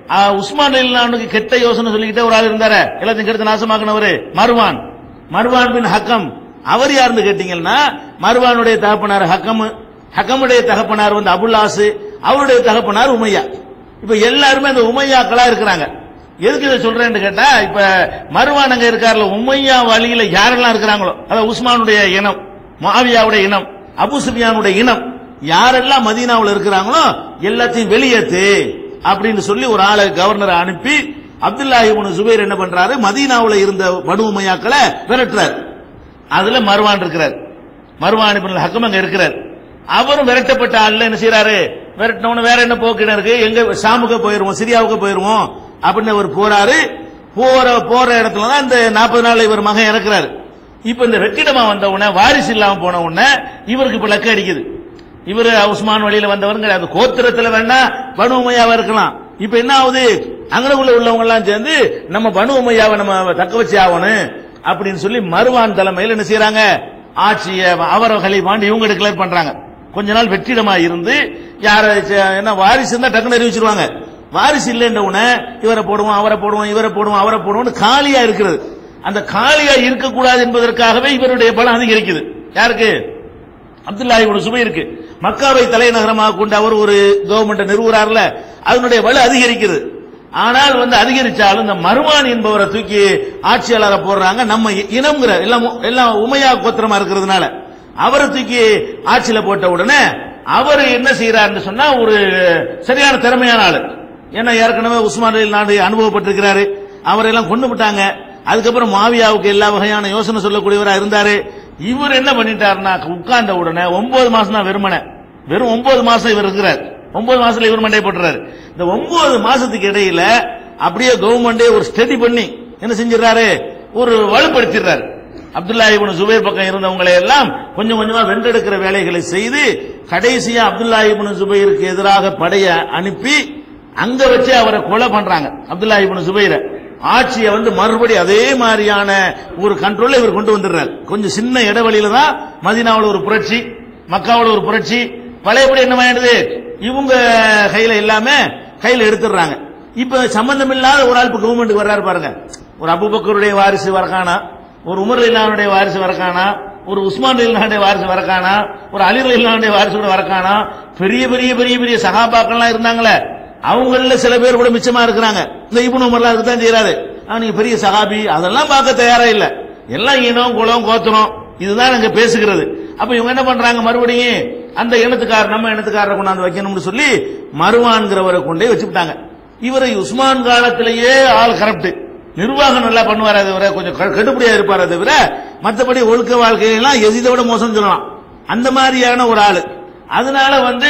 ஆ, உஸ்மான் அலிலானுக்கு கெட்ட யோசனை சொல்லிக்கிட்டே ஒரு ஆள் இருந்தாரு எல்லாத்தையும் கெடுத்து நாசமாக்குனவரு மருவான் மருவான் பின் ஹக்கம் அவர் யாருன்னு கேட்டீங்கன்னா மருவானுடைய தகப்பனார் ஹக்கம் ஹக்கமுடைய தகப்பனார் வந்து அபுல்லாசு அவருடைய தகப்பனார் உமையா இப்ப எல்லாருமே அந்த உமையாக்களா இருக்கிறாங்க எதுக்கு இதை சொல்றேன்னு கேட்டா இப்ப மருவான் அங்க இருக்காருல உமையா வழியில யாரெல்லாம் இருக்கிறாங்களோ அதாவது உஸ்மானுடைய இனம் மாவியாவுடைய இனம் அபு சுஃபியானுடைய இனம் யாரெல்லாம் மதீனாவுல இருக்கிறாங்களோ எல்லாத்தையும் வெளியேத்து அப்படின்னு சொல்லி ஒரு ஆளை கவர்னரை அனுப்பி அப்துல்லாஹி இப்னு சுபைர் என்ன பண்றாரு மதீனாவுல இருந்த பனு உமையாக்களை விரட்டுறார் அதுல மருவான் இருக்கிறார் மருவான் இப்னு ஹக்கம் அங்க இருக்கிறார் அவரும் விரட்டப்பட்ட ஆள்ல என்ன செய்யறாரு விரட்டினவன வேற என்ன போக்கின இருக்கு எங்க ஷாமுக்கு போயிருவோம் சிரியாவுக்கு போயிருவோம் அப்படின்னு அவர் போறாரு போற போற இடத்துல தான் இந்த நாற்பது நாள் இவர் மகன் இறக்குறாரு இப்ப இந்த வெற்றிடமா வந்த உடனே வாரிசு இல்லாம போன உடனே இவருக்கு இப்ப லக்க அடிக்குது இவரு உஸ்மான் வழியில வந்தவரும் கிடையாது கோத்திரத்துல வேணா பனு உமையாவா இருக்கலாம் இப்ப என்ன ஆகுது அங்கனக்குள்ள உள்ளவங்க எல்லாம் சேர்ந்து நம்ம பனு உமையாவை நம்ம தக்க வச்சு ஆகணும் அப்படின்னு சொல்லி மருவான் தலைமையில் என்ன செய்யறாங்க ஆட்சியை அவர கலிபாண்டு இவங்க டிக்ளேர் பண்றாங்க கொஞ்ச நாள் வெற்றிடமா இருந்து யார என்ன வாரிசு இருந்தா டக்குன்னு அறிவிச்சிருவாங்க வாரிசு இல்லைன்ற உடனே இவரை போடுவோம் அவரை போடுவோம் இவரை போடுவோம் அவரை போடுவோம் காலியா இருக்கிறது அந்த காலியா இருக்கக்கூடாது என்பதற்காகவே இவருடைய பலம் அதிகரிக்குது யாருக்கு அப்துல்லாஹி இப்னு சுபைருக்கு மக்காவை தலைநகரமாக கொண்டு அவர் ஒரு கவர்மெண்ட் நிறுவுறார்ல அதனுடைய வலு அதிகரிக்குது ஆனால் வந்து அதிகரிச்சாலும் இந்த மருமான் என்பவரை தூக்கி ஆட்சியாளரை போடுறாங்க நம்ம இனம்ங்கிற எல்லாம் எல்லாம் உமையா கோத்திரமா இருக்கிறதுனால அவரை தூக்கி ஆட்சியில போட்ட உடனே அவர் என்ன செய்யறாருன்னு சொன்னா ஒரு சரியான திறமையான ஆளு ஏன்னா ஏற்கனவே உஸ்மான் அலி நாடு அனுபவப்பட்டிருக்கிறாரு அவரெல்லாம் கொண்டு விட்டாங்க அதுக்கப்புறம் மாவியாவுக்கு எல்லா வகையான யோசனை சொல்லக்கூடியவரா இருந்தாரு இவர் என்ன பண்ணிட்டாருன்னா உட்கார்ந்த உடனே ஒன்பது மாசம் தான் வெறுமனே வெறும் ஒன்பது மாசம் இவர் இருக்கிறார் ஒன்பது மாசத்துல இவர் மண்டை போட்டுறாரு இந்த ஒன்பது மாசத்துக்கு இடையில அப்படியே கவர்மெண்டே ஒரு ஸ்டடி பண்ணி என்ன செஞ்சிடறாரு ஒரு வலுப்படுத்திடுறாரு அப்துல்லா இப்னு சுபைர் பக்கம் இருந்தவங்களை எல்லாம் கொஞ்சம் கொஞ்சமா வென்றெடுக்கிற வேலைகளை செய்து கடைசியா அப்துல்லா இப்னு சுபைருக்கு எதிராக படைய அனுப்பி அங்க வச்சு அவரை கொலை பண்றாங்க அப்துல்லா இப்னு சுபைர ஆட்சியை வந்து மறுபடி அதே மாதிரியான ஒரு கண்ட்ரோல்ல இவர் கொண்டு வந்துடுறாரு கொஞ்சம் சின்ன இடைவெளியில தான் மதினாவில் ஒரு புரட்சி மக்காவில் ஒரு புரட்சி பழையபடி என்ன ஆயிடுது இவங்க கையில எல்லாமே கையில எடுத்துடுறாங்க இப்ப சம்பந்தம் இல்லாத ஒரு ஆள் இப்ப கவர்மெண்ட் வர்றாரு பாருங்க ஒரு அபுபக்கருடைய வாரிசு வரக்கானா ஒரு உமர் இல்லானுடைய வாரிசு வரக்கானா ஒரு உஸ்மான் இல்லானுடைய வாரிசு வரக்கானா ஒரு அலிர் இல்லானுடைய வாரிசு கூட வரக்கானா பெரிய பெரிய பெரிய பெரிய சகாபாக்கள்லாம் இருந்தாங்களே அவங்கள சில பேர் கூட மிச்சமா இருக்கிறாங்க இந்த இபுன் உமர்லாம் இருக்குதான் செய்யறாரு ஆனா நீங்க பெரிய சகாபி அதெல்லாம் பார்க்க தயாரா இல்ல எல்லாம் இனம் குலம் கோத்திரம் இதுதான் நாங்க பேசுகிறது அப்ப இவங்க என்ன பண்றாங்க மறுபடியும் அந்த இனத்துக்காரர் நம்ம இனத்துக்காரரை கொண்டாந்து வைக்கணும்னு சொல்லி மருவான்கிறவரை கொண்டே வச்சுட்டாங்க இவரை உஸ்மான் காலத்திலேயே ஆள் கரப்ட் நிர்வாகம் நல்லா பண்ணுவாரே தவிர கொஞ்சம் க- கெடுபடியா இருப்பாரே தவிர மற்றபடி ஒழுக்க வாழ்க்கையெல்லாம் எதிதை விட மோசம் சொல்லலாம் அந்த மாதிரியான ஒரு ஆளு அதனால வந்து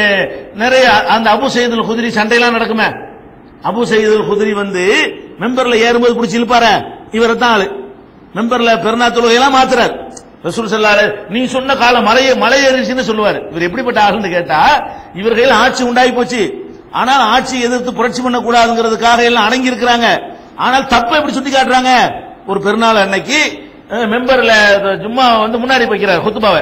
நிறைய அந்த அபு சைதுல் குதிரி சண்டையெல்லாம் நடக்குமே அபு சைதுல் குதிரி வந்து மெம்பர்ல ஏறும்போது பிடிச்சி இழுப்பார இவரை தான் ஆளு மெம்பர்ல பெருநா தொழுகையெல்லாம் மாத்துறாரு ரசூல் சொல்லாரு நீ சொன்ன காலம் மலைய மலை ஏறிச்சுன்னு சொல்லுவாரு இவர் எப்படிப்பட்ட ஆளுன்னு கேட்டா இவர் கையில ஆட்சி உண்டாகி போச்சு ஆனால் ஆட்சி எதிர்த்து புரட்சி பண்ணக்கூடாதுங்கிறதுக்காக எல்லாம் அடங்கி இருக்கிறாங்க ஆனால் தப்பை எப்படி சுட்டி காட்டுறாங்க ஒரு பெருநாள் அன்னைக்கு அஹ், மெம்பர்ல சும்மா வந்து முன்னாடி வைக்கிறார் குத்துபாவை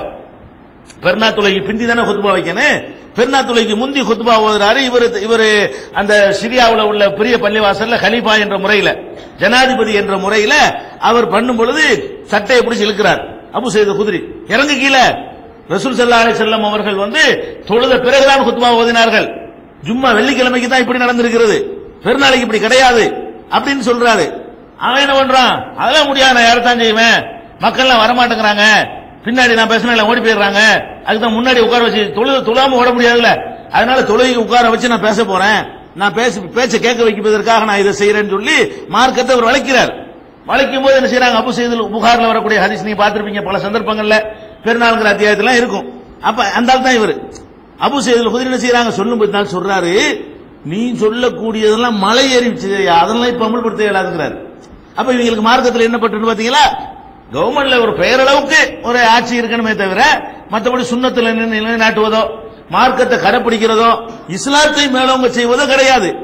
பெருநா தொலைக்கு பிந்தி தானே குத்துபா வைக்கணும் பெருநா தொலைக்கு முந்தி குத்துபா ஓதுறாரு இவர் இவர் அந்த சிரியாவுல உள்ள பெரிய பள்ளிவாசல்ல கலீஃபா என்ற முறையில ஜனாதிபதி என்ற முறையில அவர் பண்ணும் பொழுது சட்டையை பிடிச்சு இழுக்கிறார் அபு செய்த குதிரி இறங்கு கீழே ரசூல் ஸல்லல்லாஹு அலைஹி வஸல்லம் அவர்கள் வந்து தொழுத பிறகுதான் குத்துபா ஓதினார்கள் ஜும்மா வெள்ளிக்கிழமைக்கு தான் இப்படி நடந்திருக்கிறது பெருநாளைக்கு இப்படி கிடையாது அப்படின்னு சொல்றாரு அவன் என்ன பண்றான் அதெல்லாம் முடியாது நான் யாரைத்தான் செய்வேன் மக்கள்லாம் வரமாட்டேங்கிறாங்க பின்னாடி நான் பேசின ஓடி போயிடுறாங்க அதுக்கு முன்னாடி உட்கார வச்சு தொழு தொழாம ஓட முடியாதுல்ல அதனால தொழுகைக்கு உட்கார வச்சு நான் பேச போறேன் நான் பேச பேச்ச கேட்க வைப்பதற்காக நான் இதை செய்யறேன்னு சொல்லி மார்க்கத்தை அவர் வளைக்கிறார் வளைக்கும் போது என்ன செய்யறாங்க அபு செய்தல் புகார்ல வரக்கூடிய ஹதீஸ் நீங்க பார்த்திருப்பீங்க பல சந்தர்ப்பங்கள்ல பெருநாளுங்கிற அத்தியாயத்துல இருக்கும் அப்ப அந்த ஆள் தான் இவர் அபு செய்தல் குதிரை என்ன செய்யறாங்க சொல்லும் போது நாள் சொல்றாரு நீ சொல்லக்கூடியதெல்லாம் மலை ஏறிச்சு அதெல்லாம் இப்ப அமல்படுத்த இயலாதுங்கிறாரு அப்ப இவங்களுக்கு மார்க்கத்தில் என்ன பட்டு பாத்தீங்களா கவர்மெண்ட்ல ஒரு பெயரளவுக்கு ஒரு ஆட்சி இருக்கணுமே தவிர மற்றபடி சுண்ணத்துல நின்று நிலைநாட்டுவதோ மார்க்கத்தை கடைப்பிடிக்கிறதோ இஸ்லாத்தை மேலவங்க செய்வதோ கிடையாது